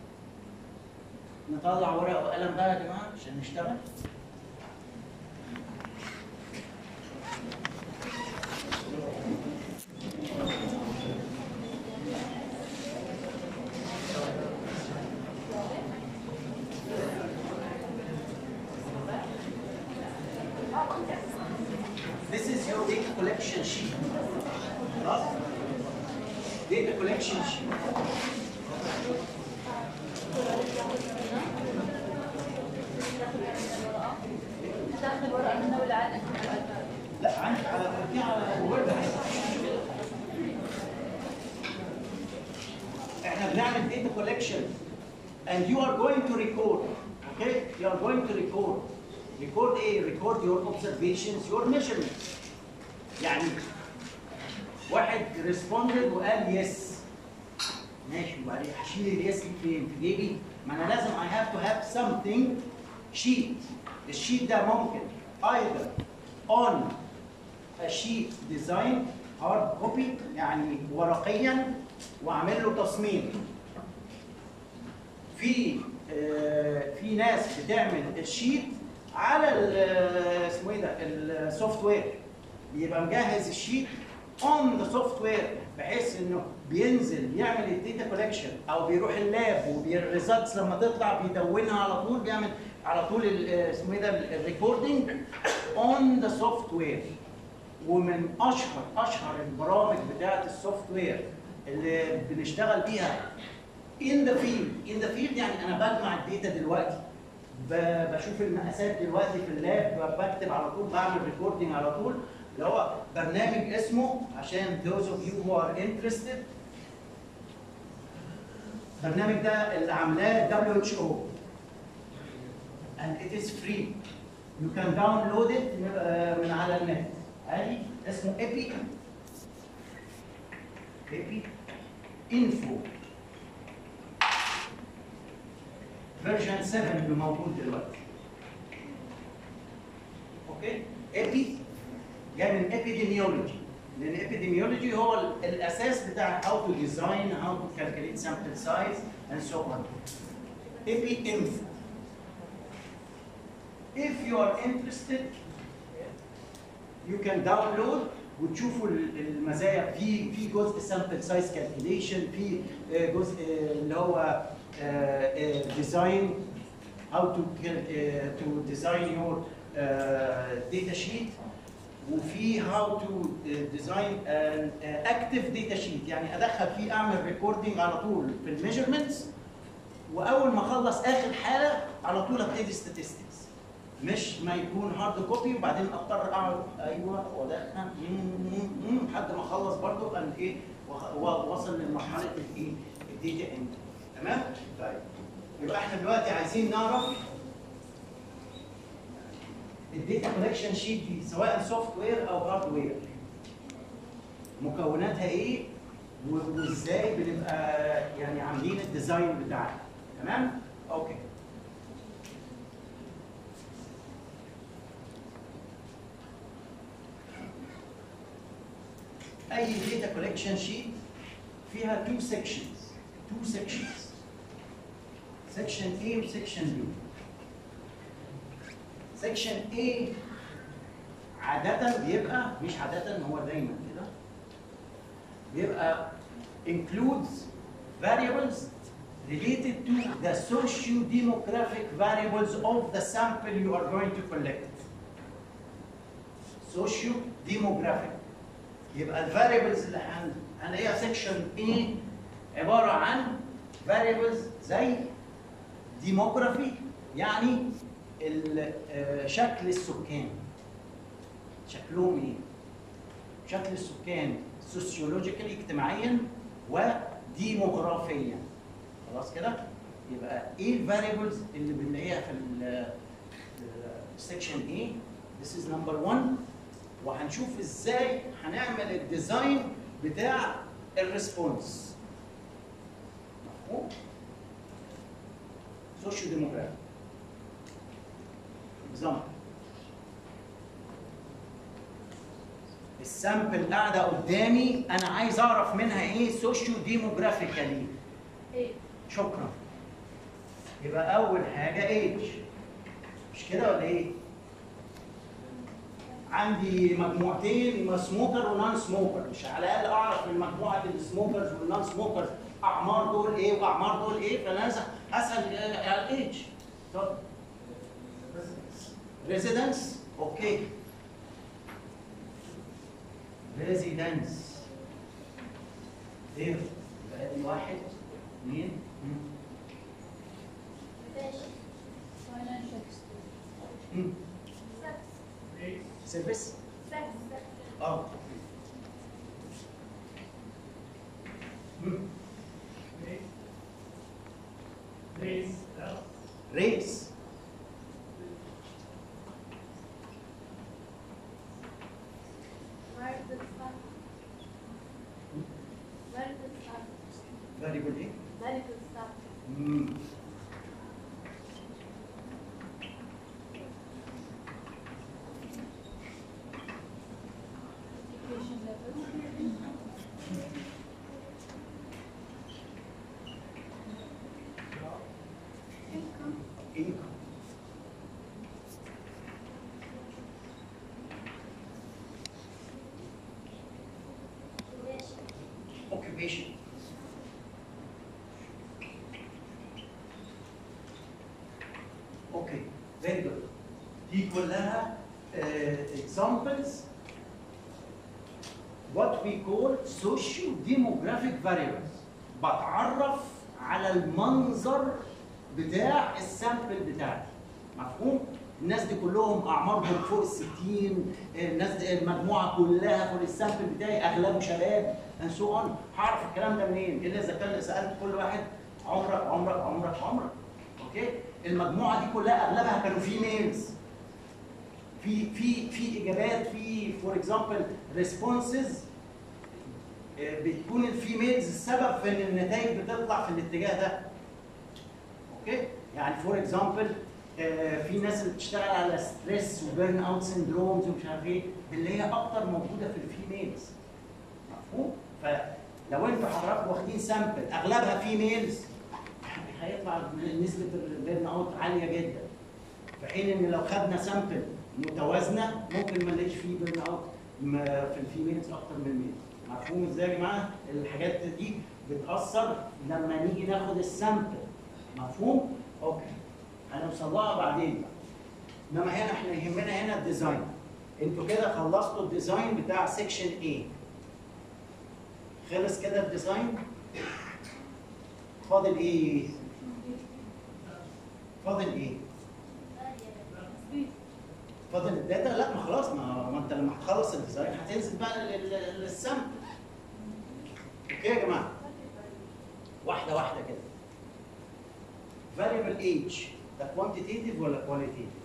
نطلع ورقه وقلم بقى يا جماعه عشان نشتغل This is your data collection sheet. خلاص؟ Data collection sheet. داخل ورقه منه ولا عاد لا عندك على دي على الوورد احنا بنعمل data collection and you are going to record okay you are going to record ريكورد ايه ريكورد يور اوبزرفيشنز يور ميجرمنتس يعني واحد ريسبوندد وقال يس ماشي وبعدين هشيل اليس دي فين في جيبي ما انا لازم I have to have something sheet الشيت ده ممكن either on a sheet design hard copy يعني ورقيا واعمل له تصميم في آه، في ناس بتعمل الشيت على ال- اسمه ايه ده السوفت وير بيبقى مجهز الشيت اون ذا سوفت وير بحيث انه بينزل يعمل الداتا كولكشن او بيروح اللاب والريزلتس لما تطلع بيدونها على طول بيعمل على طول ال- اسمه ايه ده الريكوردنج اون ذا سوفت وير ومن اشهر اشهر البرامج بتاعه السوفت وير اللي بنشتغل بيها in the field in the field يعني انا بجمع الداتا دلوقتي ب- بشوف المقاسات دلوقتي في اللاب بكتب على طول بعمل ريكوردنج على طول اللي هو برنامج اسمه عشان those of you who are interested البرنامج ده اللي عاملاه WHO and it is free you can download it من آه، من على النت عادي اسمه ايبي ايبي انفو فيرجن 7 اللي موجود دلوقتي اوكي ايبي جاي من epidemiology لان epidemiology هو ال- الاساس بتاع how to design how to calculate sample size and so on epi info if you are interested you can download وتشوفوا ال- المزايا في في جزء sample size calculation في آه، جزء آه، اللي هو ديزاين how to cal- آه، to design your آه، data sheet وفي how to design an active data sheet يعني ادخل فيه اعمل ريكوردنج على طول في الميجرمنتس واول ما اخلص اخر حاله على طول ابتدي statistics مش ما يكون هارد كوبي وبعدين اضطر اقعد ايوه وادخل مم، مم، مم، لحد ما اخلص برضه ان ايه وخ- واوصل لمرحله الايه الداتا انت تمام طيب يبقى احنا دلوقتي عايزين نعرف الداتا كولكشن شيت دي سواء سوفت وير او هارد وير مكوناتها ايه و- وازاي بنبقى يعني عاملين الديزاين بتاعها تمام اوكي اي داتا كولكشن شيت فيها تو سيكشنز تو سيكشنز سيكشن A وسيكشن B سيكشن A عادة بيبقى مش عادة هو دايما كده بيبقى includes variables related to the socio-demographic variables of the sample you are going to collect. Socio-demographic. يبقى الفاريبلز اللي هن- هنلاقيها سيكشن A عبارة عن variables زي demography يعني ال- آه، شكل السكان شكلهم ايه؟ شكل السكان سوسيولوجيكالي اجتماعيا وديموغرافيا خلاص كده؟ يبقى ايه الفاريبلز اللي بنلاقيها في السكشن A This is number one وهنشوف ازاي هنعمل الديزاين بتاع الريسبونس مفهوم؟ سوشيو ديموغرافي اكزامبل السامبل قاعده قدامي انا عايز اعرف منها ايه سوشيو ديموغرافيكالي ايه شكرا يبقى اول حاجه ايج مش كده ولا ايه عندي مجموعتين سموكر ونون سموكر مش على الاقل اعرف من مجموعه السموكرز والنون سموكرز اعمار دول ايه واعمار دول ايه فانا لازم اسال آه، على الايج اتفضل ريزيدنس اوكي ريزيدنس ايه يبقى دي واحد اثنين مم. مم. سيرفيس اه مم. Race, health, ريس مم. income. Occupation. Okay, very good. دي كلها uh, examples what we call socio-demographic variables بتعرف على المنظر بتاع السامبل بتاعتي مفهوم؟ الناس دي كلهم اعمارهم فوق ال 60 الناس دي المجموعه كلها فوق السامبل بتاعي اغلبه شباب and so on هعرف الكلام ده منين؟ الا اذا كان سالت كل واحد عمرك عمرك عمرك عمرك اوكي؟ المجموعه دي كلها اغلبها كانوا فيميلز في في في اجابات في فور اكزامبل ريسبونسز بتكون الفيميلز السبب في ان النتائج بتطلع في الاتجاه ده اوكي يعني فور اكزامبل في ناس اللي بتشتغل على ستريس وبيرن اوت سندرومز ومش عارف ايه اللي هي اكتر موجوده في الفيميلز مفهوم فلو انتوا حضراتكم واخدين سامبل اغلبها فيميلز هيطلع نسبه البيرن اوت عاليه جدا في حين ان لو خدنا سامبل متوازنه ممكن ما نلاقيش فيه بيرن اوت في الفيميلز اكتر من الميلز مفهوم ازاي يا جماعه الحاجات دي بتاثر لما نيجي ناخد السامبل مفهوم اوكي هنوصل لها بعدين بقى انما هنا احنا يهمنا هنا الديزاين انتوا كده خلصتوا الديزاين بتاع سيكشن A خلص كده الديزاين فاضل ايه فاضل ايه فاضل الداتا لا ما خلاص ما, ما انت لما هتخلص الديزاين هتنزل بقى لل- لل- للسامبل اوكي يا جماعه واحده واحده كده variable age ده quantitative ولا qualitative؟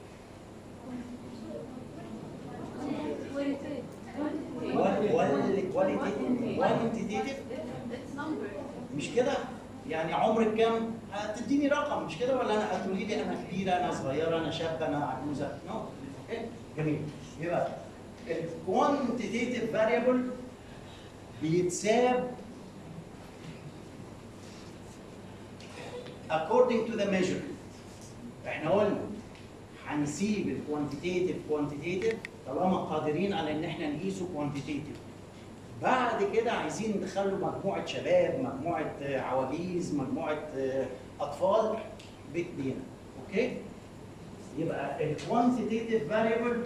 ولا ولا qualitative quantitative مش كده؟ يعني عمرك كام؟ هتديني رقم مش كده ولا انا هتقولي لي انا كبيره انا صغيره انا شابه انا عجوزه؟ نو اوكي جميل يبقى الكوانتيتيف فاريبل بيتساب according to the measure احنا قلنا هنسيب الكوانتيتيف كوانتيتيف طالما قادرين على ان احنا نقيسه كوانتيتيف بعد كده عايزين ندخله مجموعه شباب مجموعه آه، عواجيز مجموعه آه، اطفال بايدينا اوكي يبقى الكوانتيتيف فاريبل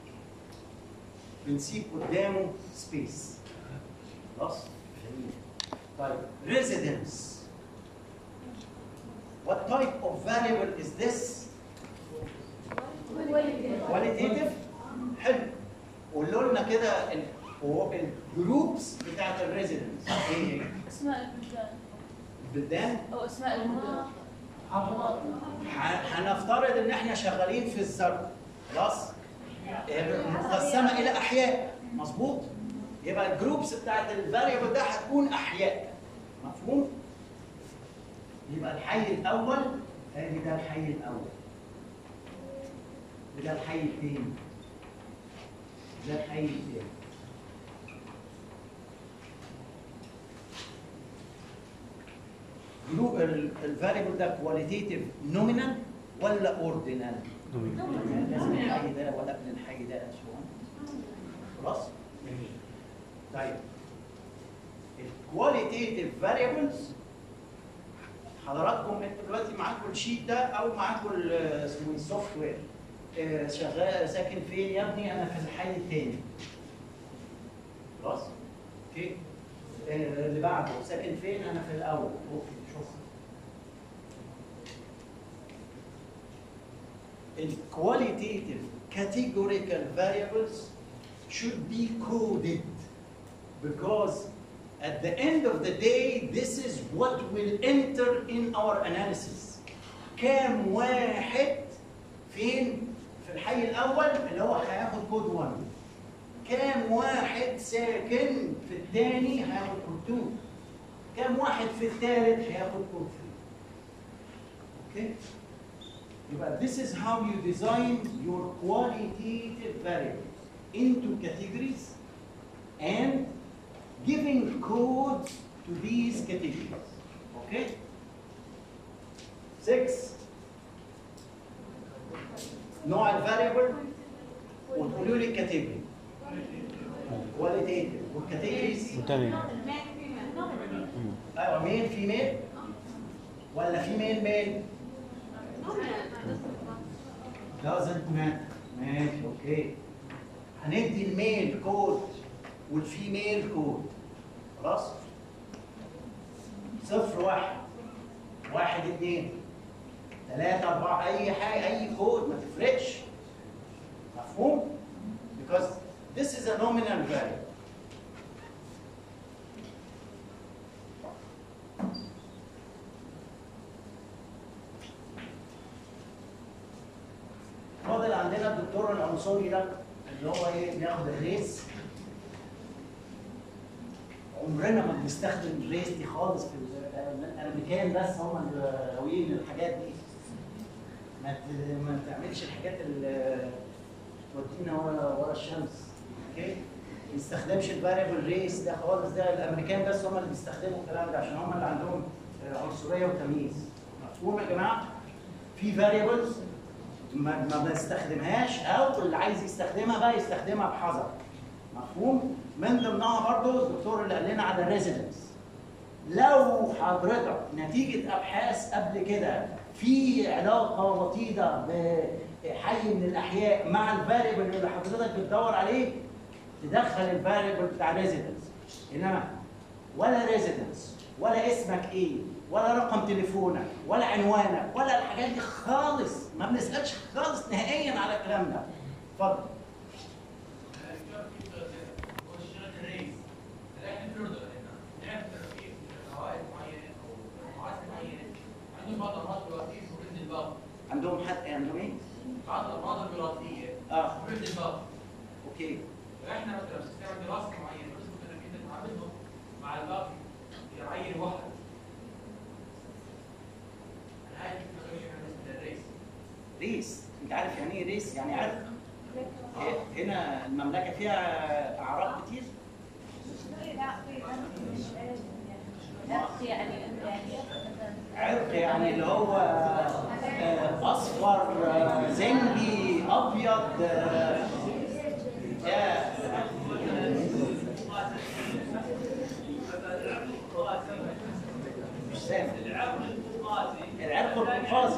بنسيب قدامه سبيس خلاص جميل طيب residence What type of variable is this? Qualitative? حلو. قولوا لنا كده ال- هو الجروبس بتاعت الريزيدنس ايه هي؟ اسماء البلدان البلدان او اسماء المدن ح- هنفترض ان احنا شغالين في الزرع خلاص؟ مقسمه الى احياء مظبوط؟ يبقى الجروبس بتاعت الفاريبل ده هتكون احياء مفهوم؟ يبقى الحي الاول ادي ده الحي الاول وده الحي الثاني ده الحي الثاني جروب الفاريبل ده كواليتيتيف نومينال ولا اوردينال؟ لازم الحي ده ولا ابن الحي ده اسوان خلاص؟ جميل طيب الكواليتيتيف فاريبلز حضراتكم انتوا دلوقتي معاكم الشيت ده او معاكم ال- اسمه السوفت وير آه، شغال ساكن فين يا ابني انا في الحي الثاني خلاص اوكي آه، اللي بعده ساكن فين انا في الاول اوكي شكرا الكواليتيتيف categorical variables should be coded because at the end of the day this is what will enter in our analysis كام واحد فين في الحي الاول اللي هو هياخد كود 1 كام واحد ساكن في الثاني هياخد كود 2 كام واحد في الثالث هياخد كود Okay? يبقى this is how you design your qualitative variables into categories and giving codes to these categories. Okay? Six. نوع الفاريبل وتقولوا لي الكاتيجوري كواليتيف والكاتيجوريز متنين ايوه ميل فيميل ولا فيميل ميل doesn't matter ماشي اوكي هندي الميل كود والفيميل كود خلاص صفر واحد واحد اتنين ثلاثة أربعة أي حاجة أي كود ما تفرقش مفهوم؟ because this is a nominal value فاضل عندنا الدكتور العنصري ده اللي هو ايه بياخد الريس عمرنا ما بنستخدم الريس دي خالص في ال- الامريكان بس هم اللي غاويين الحاجات دي ما ت- ما تعملش الحاجات اللي تودينا ورا ورا الشمس اوكي ما يستخدمش الفاريبل ريس ده خالص ده الامريكان بس هم اللي بيستخدموا الكلام ده عشان هم اللي عندهم آه، عنصريه وتمييز مفهوم يا جماعه في فاريبلز ما ما بنستخدمهاش او اللي عايز يستخدمها بقى يستخدمها بحذر مفهوم من ضمنها برضو الدكتور اللي قال لنا على الريزيدنس لو حضرتك نتيجه ابحاث قبل كده في علاقه وطيده بحي من الاحياء مع الفاريبل اللي حضرتك بتدور عليه تدخل الفاريبل بتاع ريزيدنس انما ولا ريزيدنس ولا اسمك ايه ولا رقم تليفونك ولا عنوانك ولا الحاجات دي خالص ما بنسالش خالص نهائيا على الكلام ده اتفضل عندهم حد عندهم ايه؟ اه اوكي احنا مثلا في سيستم دراسي معين بس كنا كده نعاملهم مع الباقي يعين واحد هاي التكنولوجيا بالنسبه للريس ريس انت عارف يعني ايه ريس؟ يعني عارف إيه؟ هنا المملكه فيها اعراق كتير يعني يعني عرق يعني اللي هو آه، اصفر آه، زنجي ابيض آه، يا مش سامع العرق القفازي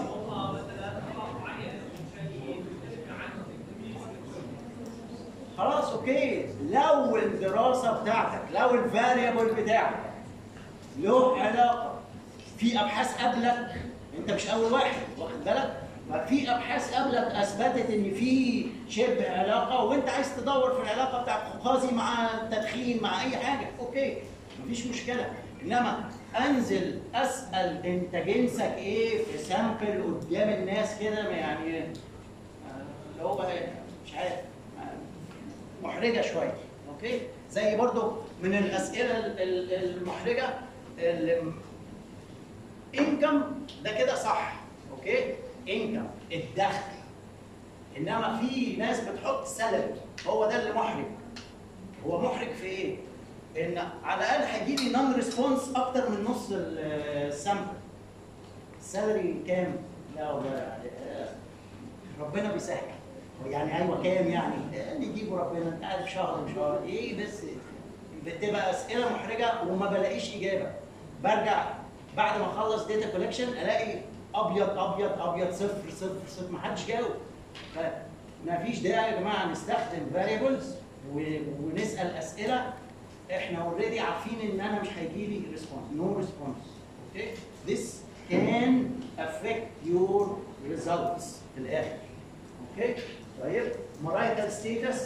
خلاص اوكي لو الدراسه بتاعتك لو الفاريبل بتاعك له علاقه في ابحاث قبلك انت مش اول واحد واخد بالك ففي ابحاث قبلك اثبتت ان في شبه علاقه وانت عايز تدور في العلاقه بتاعت قوقازي مع التدخين مع اي حاجه اوكي مفيش مشكله انما انزل اسال انت جنسك ايه في سامبل قدام الناس كده يعني آه، اللي هو بقى مش عارف آه، محرجه شويه اوكي زي برضو من الاسئله ال- ال- المحرجه انكم ده كده صح اوكي انكم الدخل انما في ناس بتحط سالري هو ده اللي محرج هو محرج في ايه؟ ان على الاقل هيجي لي نون ريسبونس اكتر من نص ال- السامبل السالري كام؟ لا والله يعني آه، ربنا بيسهل يعني ايوه كام يعني آه، نجيبه ربنا انت عارف شهر شهر ايه بس بتبقى اسئله محرجه وما بلاقيش اجابه برجع بعد ما اخلص داتا كولكشن الاقي ابيض ابيض ابيض صفر صفر صفر ما حدش جاوب فما فيش داعي يا جماعه نستخدم فاريبلز ونسال اسئله احنا اوريدي عارفين ان انا مش هيجي لي ريسبونس نو ريسبونس اوكي this can affect your results في الاخر اوكي طيب marital status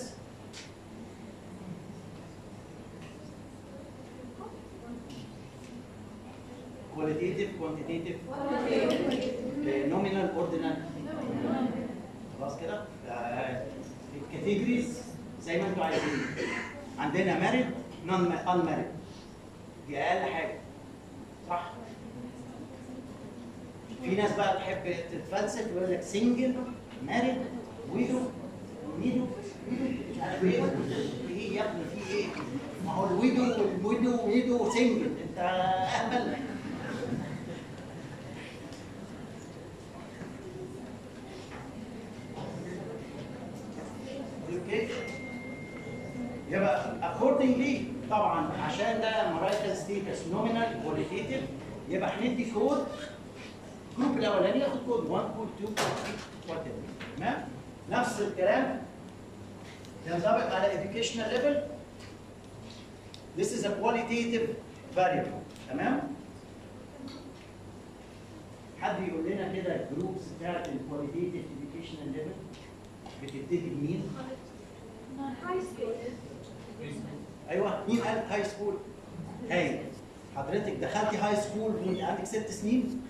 qualitative quantitative nominal ordinal خلاص كده الكاتيجوريز زي ما انتوا عايزين عندنا مارد نون unmarried دي اقل حاجه صح في ناس بقى تحب تتفلسف ويقول لك سنجل مارد ويدو ويدو مش عارف ايه ايه يا ابني في ايه؟ ما هو الويدو والويدو ويدو سنجل انت اهبل اوكي يبقى accordingly طبعا عشان ده مرايتال ستيتس نومينال كواليتيتيف يبقى هندي كود الجروب الاولاني ياخد كود 1 كود 2 كود 3 وات تمام نفس الكلام ينطبق على educational level this is a qualitative variable تمام حد يقول لنا كده الجروبس بتاعت الكواليتيتيف educational level بتبتدي بمين؟ هاي سكول ايوه مين قال هاي سكول؟ هاي حضرتك دخلتي هاي سكول وانت عندك ست سنين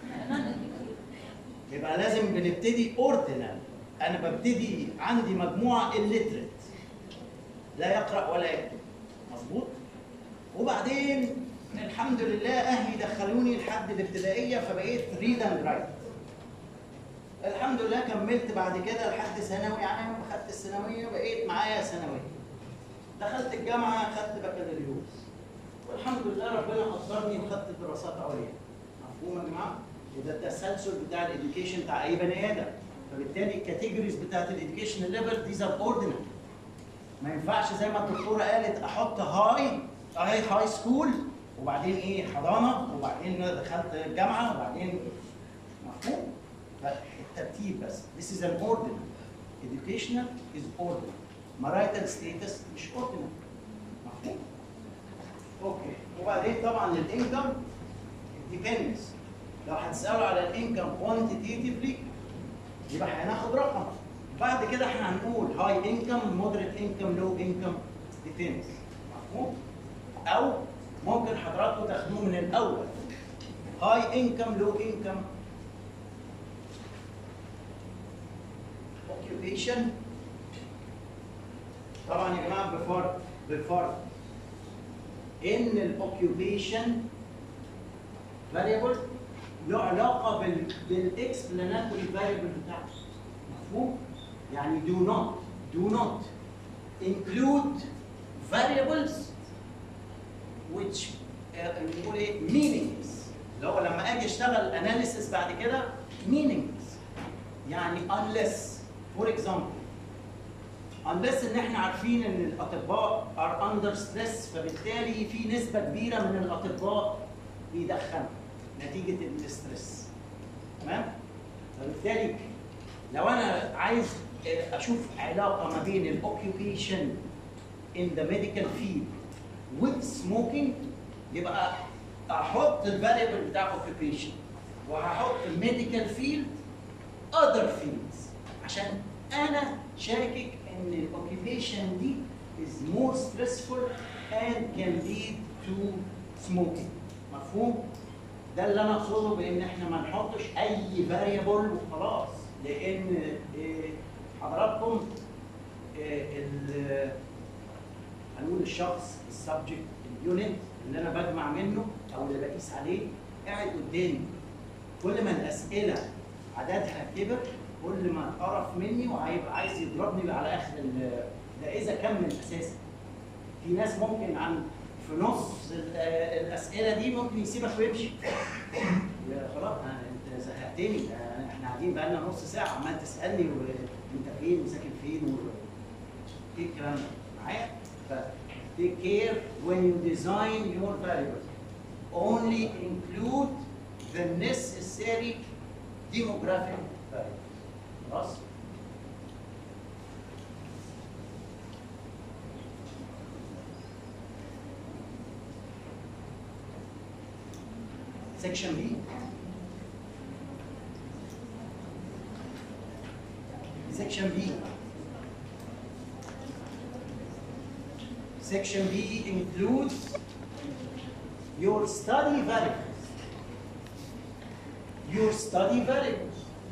يبقى لازم بنبتدي اوردينال انا ببتدي عندي مجموعه illiterate لا يقرا ولا يكتب مظبوط وبعدين الحمد لله اهلي دخلوني لحد الابتدائيه فبقيت ريد اند رايت الحمد لله كملت بعد كده لحد ثانوي يعني لما خدت الثانويه بقيت معايا ثانويه دخلت الجامعه خدت بكالوريوس والحمد لله ربنا قدرني وخدت دراسات عليا مفهوم يا جماعه وده التسلسل بتاع الاديوكيشن بتاع اي بني ادم فبالتالي الكاتيجوريز بتاعت الاديوكيشن ليفل ديز ار اوردينال ما ينفعش زي ما الدكتوره قالت احط هاي هاي هاي سكول وبعدين ايه حضانه وبعدين دخلت الجامعه وبعدين مفهوم فالترتيب بس this is an ordinal educational is ordinal marital status مش ordinal مفهوم اوكي وبعدين طبعا الانكم depends لو هتسالوا على الانكم quantitatively يبقى هناخد رقم بعد كده احنا هنقول هاي انكم مودريت انكم لو انكم depends مفهوم او ممكن حضراتكم تاخدوه من الاول هاي انكم لو انكم occupation طبعا يا جماعه بفرض بفرض ان الاوكيوبيشن variable له علاقه بال بالاكسبلاناتوري variable بتاعته مفهوم؟ يعني do not do not include variables which آه، نقول ايه meaningless اللي هو لما اجي اشتغل analysis بعد كده meaningless يعني unless for example unless ان احنا عارفين ان الاطباء are under stress فبالتالي في نسبه كبيره من الاطباء بيدخنوا نتيجه الاسترس تمام فبالتالي لو انا عايز اشوف علاقه ما بين الاوكيوبيشن in the medical field with smoking يبقى احط الفاريبل بتاع occupation وهحط الميديكال فيلد other fields عشان انا شاكك ان الاوكيبيشن دي is more stressful and can lead to smoking مفهوم؟ ده اللي انا اقصده بان احنا ما نحطش اي فاريبل وخلاص لان إيه، حضراتكم إيه، ال- هنقول الشخص السبجكت اليونت اللي انا بجمع منه او اللي بقيس عليه قاعد قدامي كل ما الاسئله عددها كبر كل ما اتقرف مني وهيبقى عايز يضربني على اخر ال- ده اذا كمل اساسا في ناس ممكن عن في نص ال- الاسئله دي ممكن يسيبك ويمشي يا خلاص أنا- انت زهقتني ده احنا قاعدين بقالنا نص ساعه عمال تسالني وانت فين وساكن فين و... ايه الكلام ده معايا؟ ف take care when you design your variable only include the necessary demographic variable خلاص؟ section B section B section B includes your study variables your study variables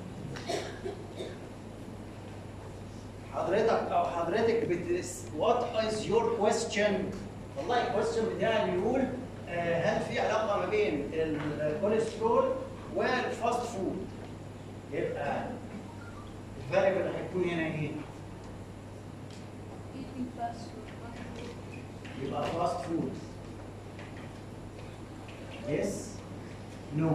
حضرتك او حضرتك بتس what is your question والله الكويستشن بتاعي بيقول آه، هل في علاقه ما بين الكوليسترول والفاست فود يبقى الفاريبل اللي هيكون هنا ايه؟ eating fast food يبقى فاست فود يس نو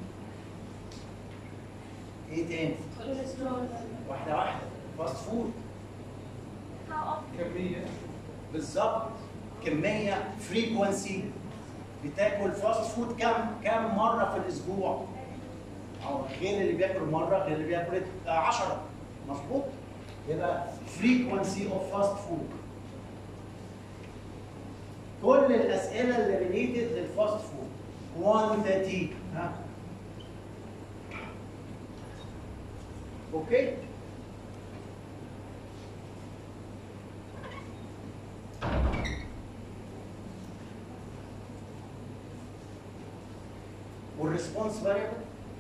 ايه تاني؟ واحدة واحدة فاست فود How often? كميه بالظبط كمية فريكونسي بتاكل فاست فود كم كم مرة في الأسبوع؟ أو غير اللي بياكل مرة غير اللي بياكل 10 مظبوط؟ يبقى فريكونسي اوف فاست فود كل الأسئلة اللي ريليتد للفاست فود كوانتيتي ها اوكي؟ والريسبونس فاريبل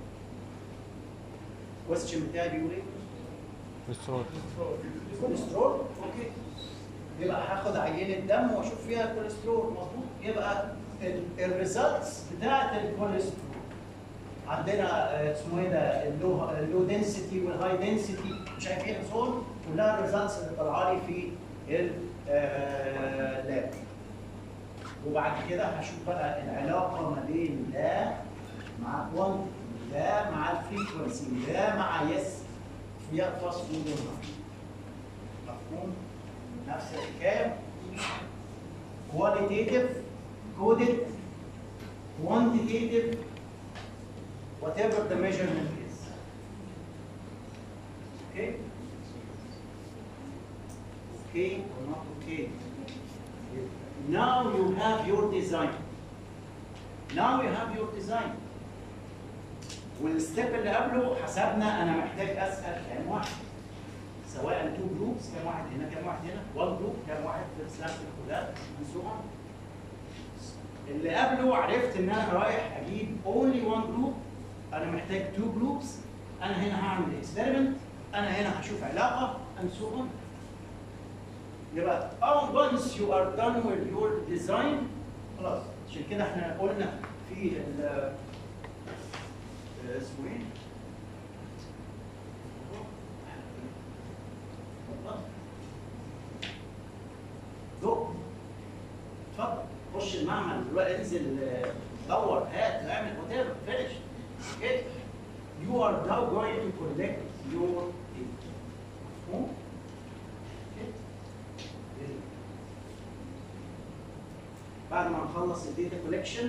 الكويستشن بتاعي بيقول ايه؟ Restore. كوليسترول اوكي يبقى هاخد عينه دم واشوف فيها كوليسترول مظبوط يبقى الريزلتس بتاعت الكوليسترول عندنا آه، اسمه ايه ده اللو اللو دنسيتي والهاي دنسيتي مش عارف ايه اصول كلها الريزلتس اللي طالعه لي في اللاب وبعد كده هشوف بقى العلاقه ما بين ده مع كوانتيتي ده مع الفريكونسي ده مع يس فيها فاست فود مفهوم نفس الحكايه qualitative coded quantitative whatever the measurement is okay okay or not okay now you have your design now you have your design والستيب اللي قبله حسبنا انا محتاج اسال كام واحد سواء تو جروبس كام واحد هنا كام واحد هنا وان جروب كام واحد في سلاش الكودات and so on اللي قبله عرفت ان انا رايح اجيب only one group انا محتاج two groups انا هنا هعمل experiment انا هنا هشوف علاقه and so on يبقى oh, once you are done with your design خلاص عشان كده احنا قلنا في ال اسمه ايه؟ دق اتفضل خش المعمل دلوقتي انزل آه، دور هات اعمل وات ايفر فينش اوكي You are now going to collect your data. مفهوم؟ Okay. Very good. بعد ما نخلص الداتا كولكشن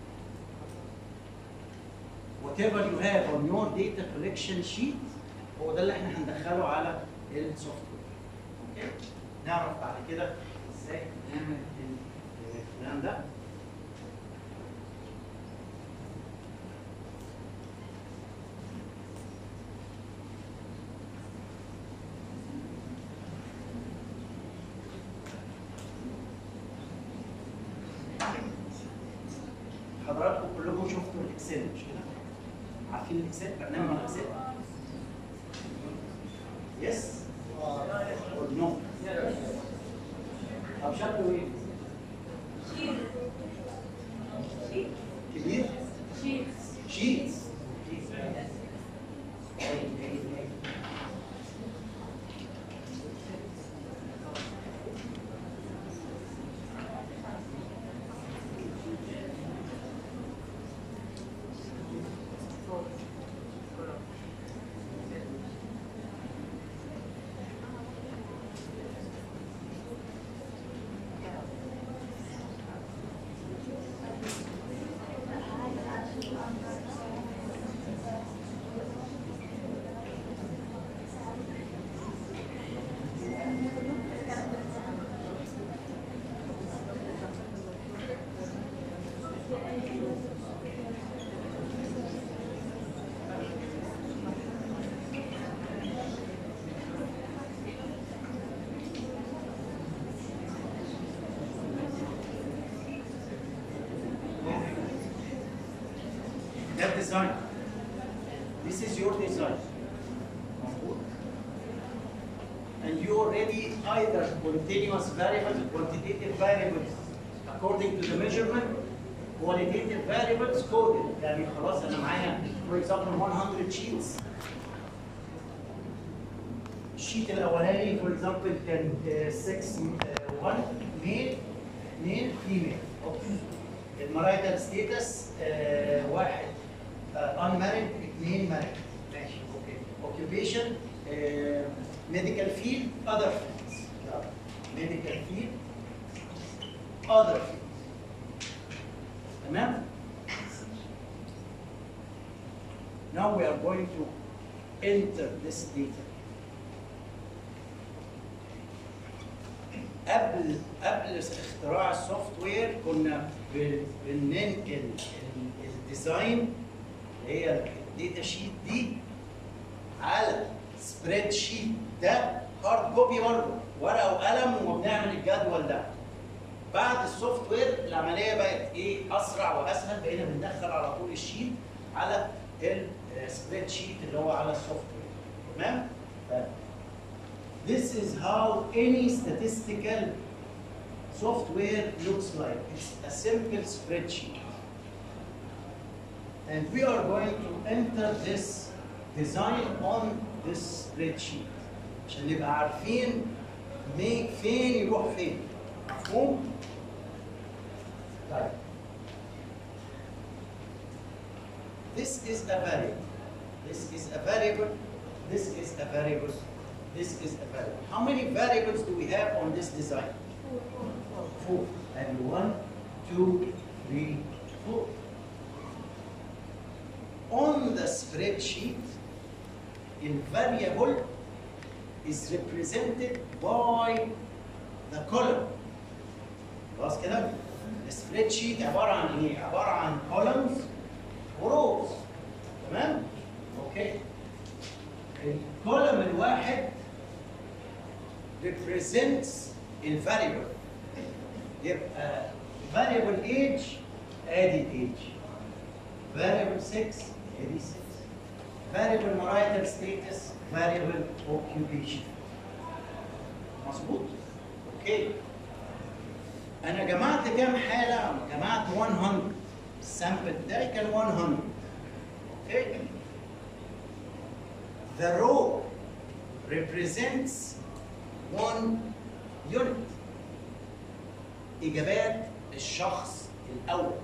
whatever you have on your data collection sheet هو ده اللي احنا هندخله على السوفت وير اوكي نعرف بعد كده ازاي نعمل ال- الكلام ده حضراتكم كلكم شفتوا الاكسل مش كده؟ عارفين الاكسل برنامج الاكسل؟ يس؟ اور نو؟ طب شكله ايه؟ كبير؟ شيتس That design. This is your design. مظبوط. And you already either continuous variables, quantitative variables according to the measurement, qualitative variables coded. يعني خلاص انا معايا for example 100 sheets الشيت الاولاني for example كان 6 1 ميل 2 فيميل المرايتال ستيتس واحد unmarried اثنين married ماشي اوكي occupation medical field other fields يلا. medical field other fields تمام Now we are going to enter this data. قبل قبل اختراع السوفت وير كنا ب- بننقل ال- الديزاين اللي هي الداتا شيت دي على سبريد شيت ده هارد كوبي برضه ورقه وقلم وبنعمل الجدول ده بعد السوفت وير العمليه بقت ايه اسرع واسهل بقينا بندخل على طول الشيت على السبريد شيت اللي هو على السوفت وير تمام ف- This is how any statistical software looks like. It's a simple spreadsheet. And we are going to enter this design on this spreadsheet. عشان نبقى عارفين مي- فين يروح فين. مفهوم؟ طيب. This is a variable. This is a variable. This is a variable. This is a variable. How many variables do we have on this design? Four. And one, two, three, four. On the spreadsheet, in variable is represented by the column. خلاص كده؟ السبريد عبارة عن ايه؟ عبارة عن columns وروز. تمام؟ اوكي. الكولوم الواحد represents الفاريبل يبقى variable age ادي age variable 6 ادي 6 variable marital status variable occupation مظبوط اوكي انا جمعت كام حاله جمعت 100 السامبل بتاعي كان 100 اوكي The row represents one unit. إجابات الشخص الأول.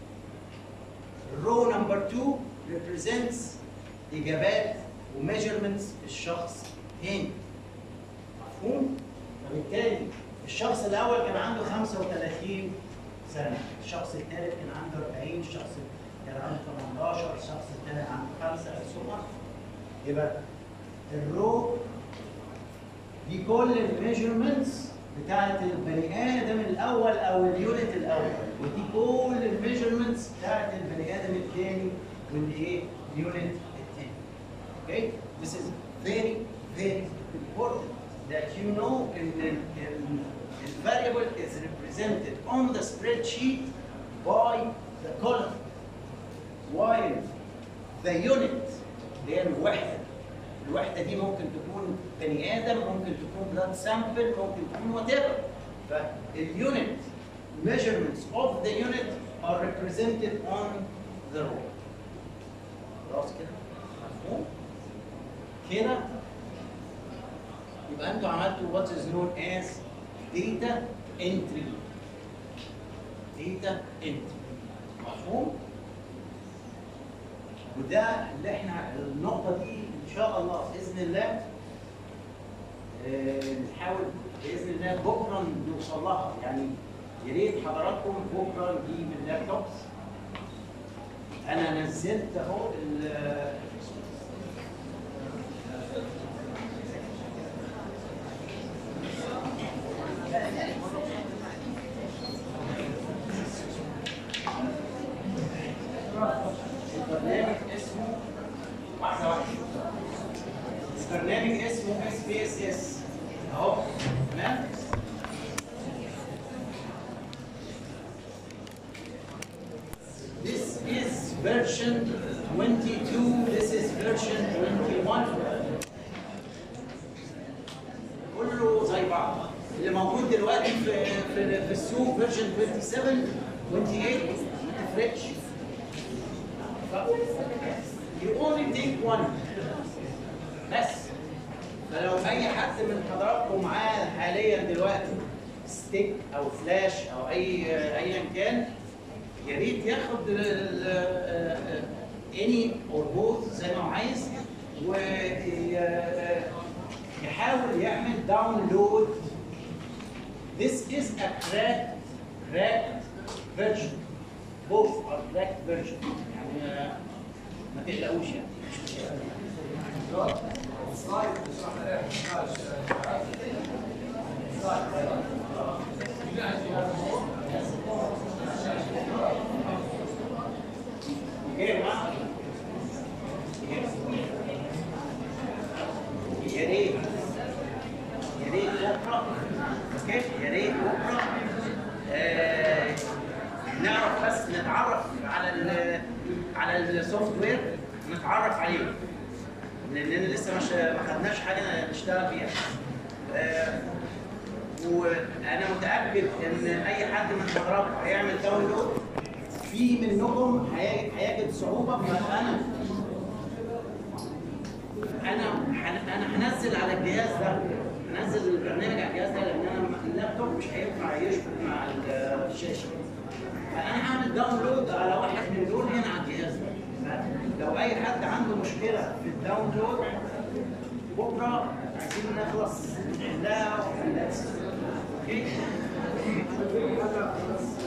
Row number two represents إجابات وmeasurements الشخص الثاني. مفهوم؟ فبالتالي الشخص الأول كان عنده 35 سنة، الشخص الثالث كان عنده 40، الشخص كان عنده 18، الشخص الثالث عنده 5 ثم يبقى الرو دي كل الميجرمنتس بتاعت البني ادم الاول او اليونت الاول ودي كل الميجرمنتس بتاعت البني ادم الثاني والايه اليونت الثاني okay this is very very important that you know in the, in, the variable is represented on the spreadsheet by the column while the unit اللي هي الوحده الوحده دي ممكن تكون بني ادم ممكن تكون بلاد سامبل ممكن تكون وات ايفر فاليونت measurements of the unit are represented on the row خلاص كده مفهوم كده يبقى انتوا عملتوا what is known as data entry data entry مفهوم وده اللي احنا النقطة دي إن شاء الله بإذن الله آه، نحاول بإذن الله بكرة نوصل لها يعني يا ريت حضراتكم بكرة نجيب اللابتوبس أنا نزلت أهو ال- البرنامج اسمه واحدة واحدة البرنامج اسمه اس بي اس اس اهو تمام This is version 22 this is version 21 كله زي بعض اللي موجود دلوقتي في في, في السوق فيرجن 27 28 ما تفرقش You 1 بس فلو اي حد من حضراتكم معاه حاليا دلوقتي ستيك او فلاش او اي ايا كان يا ريت ياخد اني اور بوث زي ما هو عايز ويحاول يعمل داونلود This is a cracked, cracked version. Both are cracked version. يعني آه، ما تقلقوش يعني. اوكي يا جماعه يا ريت يا ريت بكره اوكي يا ريت بكره آه، نعرف بس نتعرف على ال على السوفت وير نتعرف عليه لاننا لسه مش ما خدناش حاجه نشتغل بيها آه، وانا متاكد ان اي حد من حضراتكم هيعمل داونلود في منكم هي- هيجد صعوبه فانا انا هن- انا هنزل على الجهاز ده هنزل البرنامج على الجهاز ده لان انا اللابتوب مش هينفع يشبك مع ال- الشاشه فانا هعمل داونلود على واحد من دول هنا على الجهاز ده لو اي حد عنده مشكله في الداونلود بكره عايزين نخلص نحلها ونحلها اوكي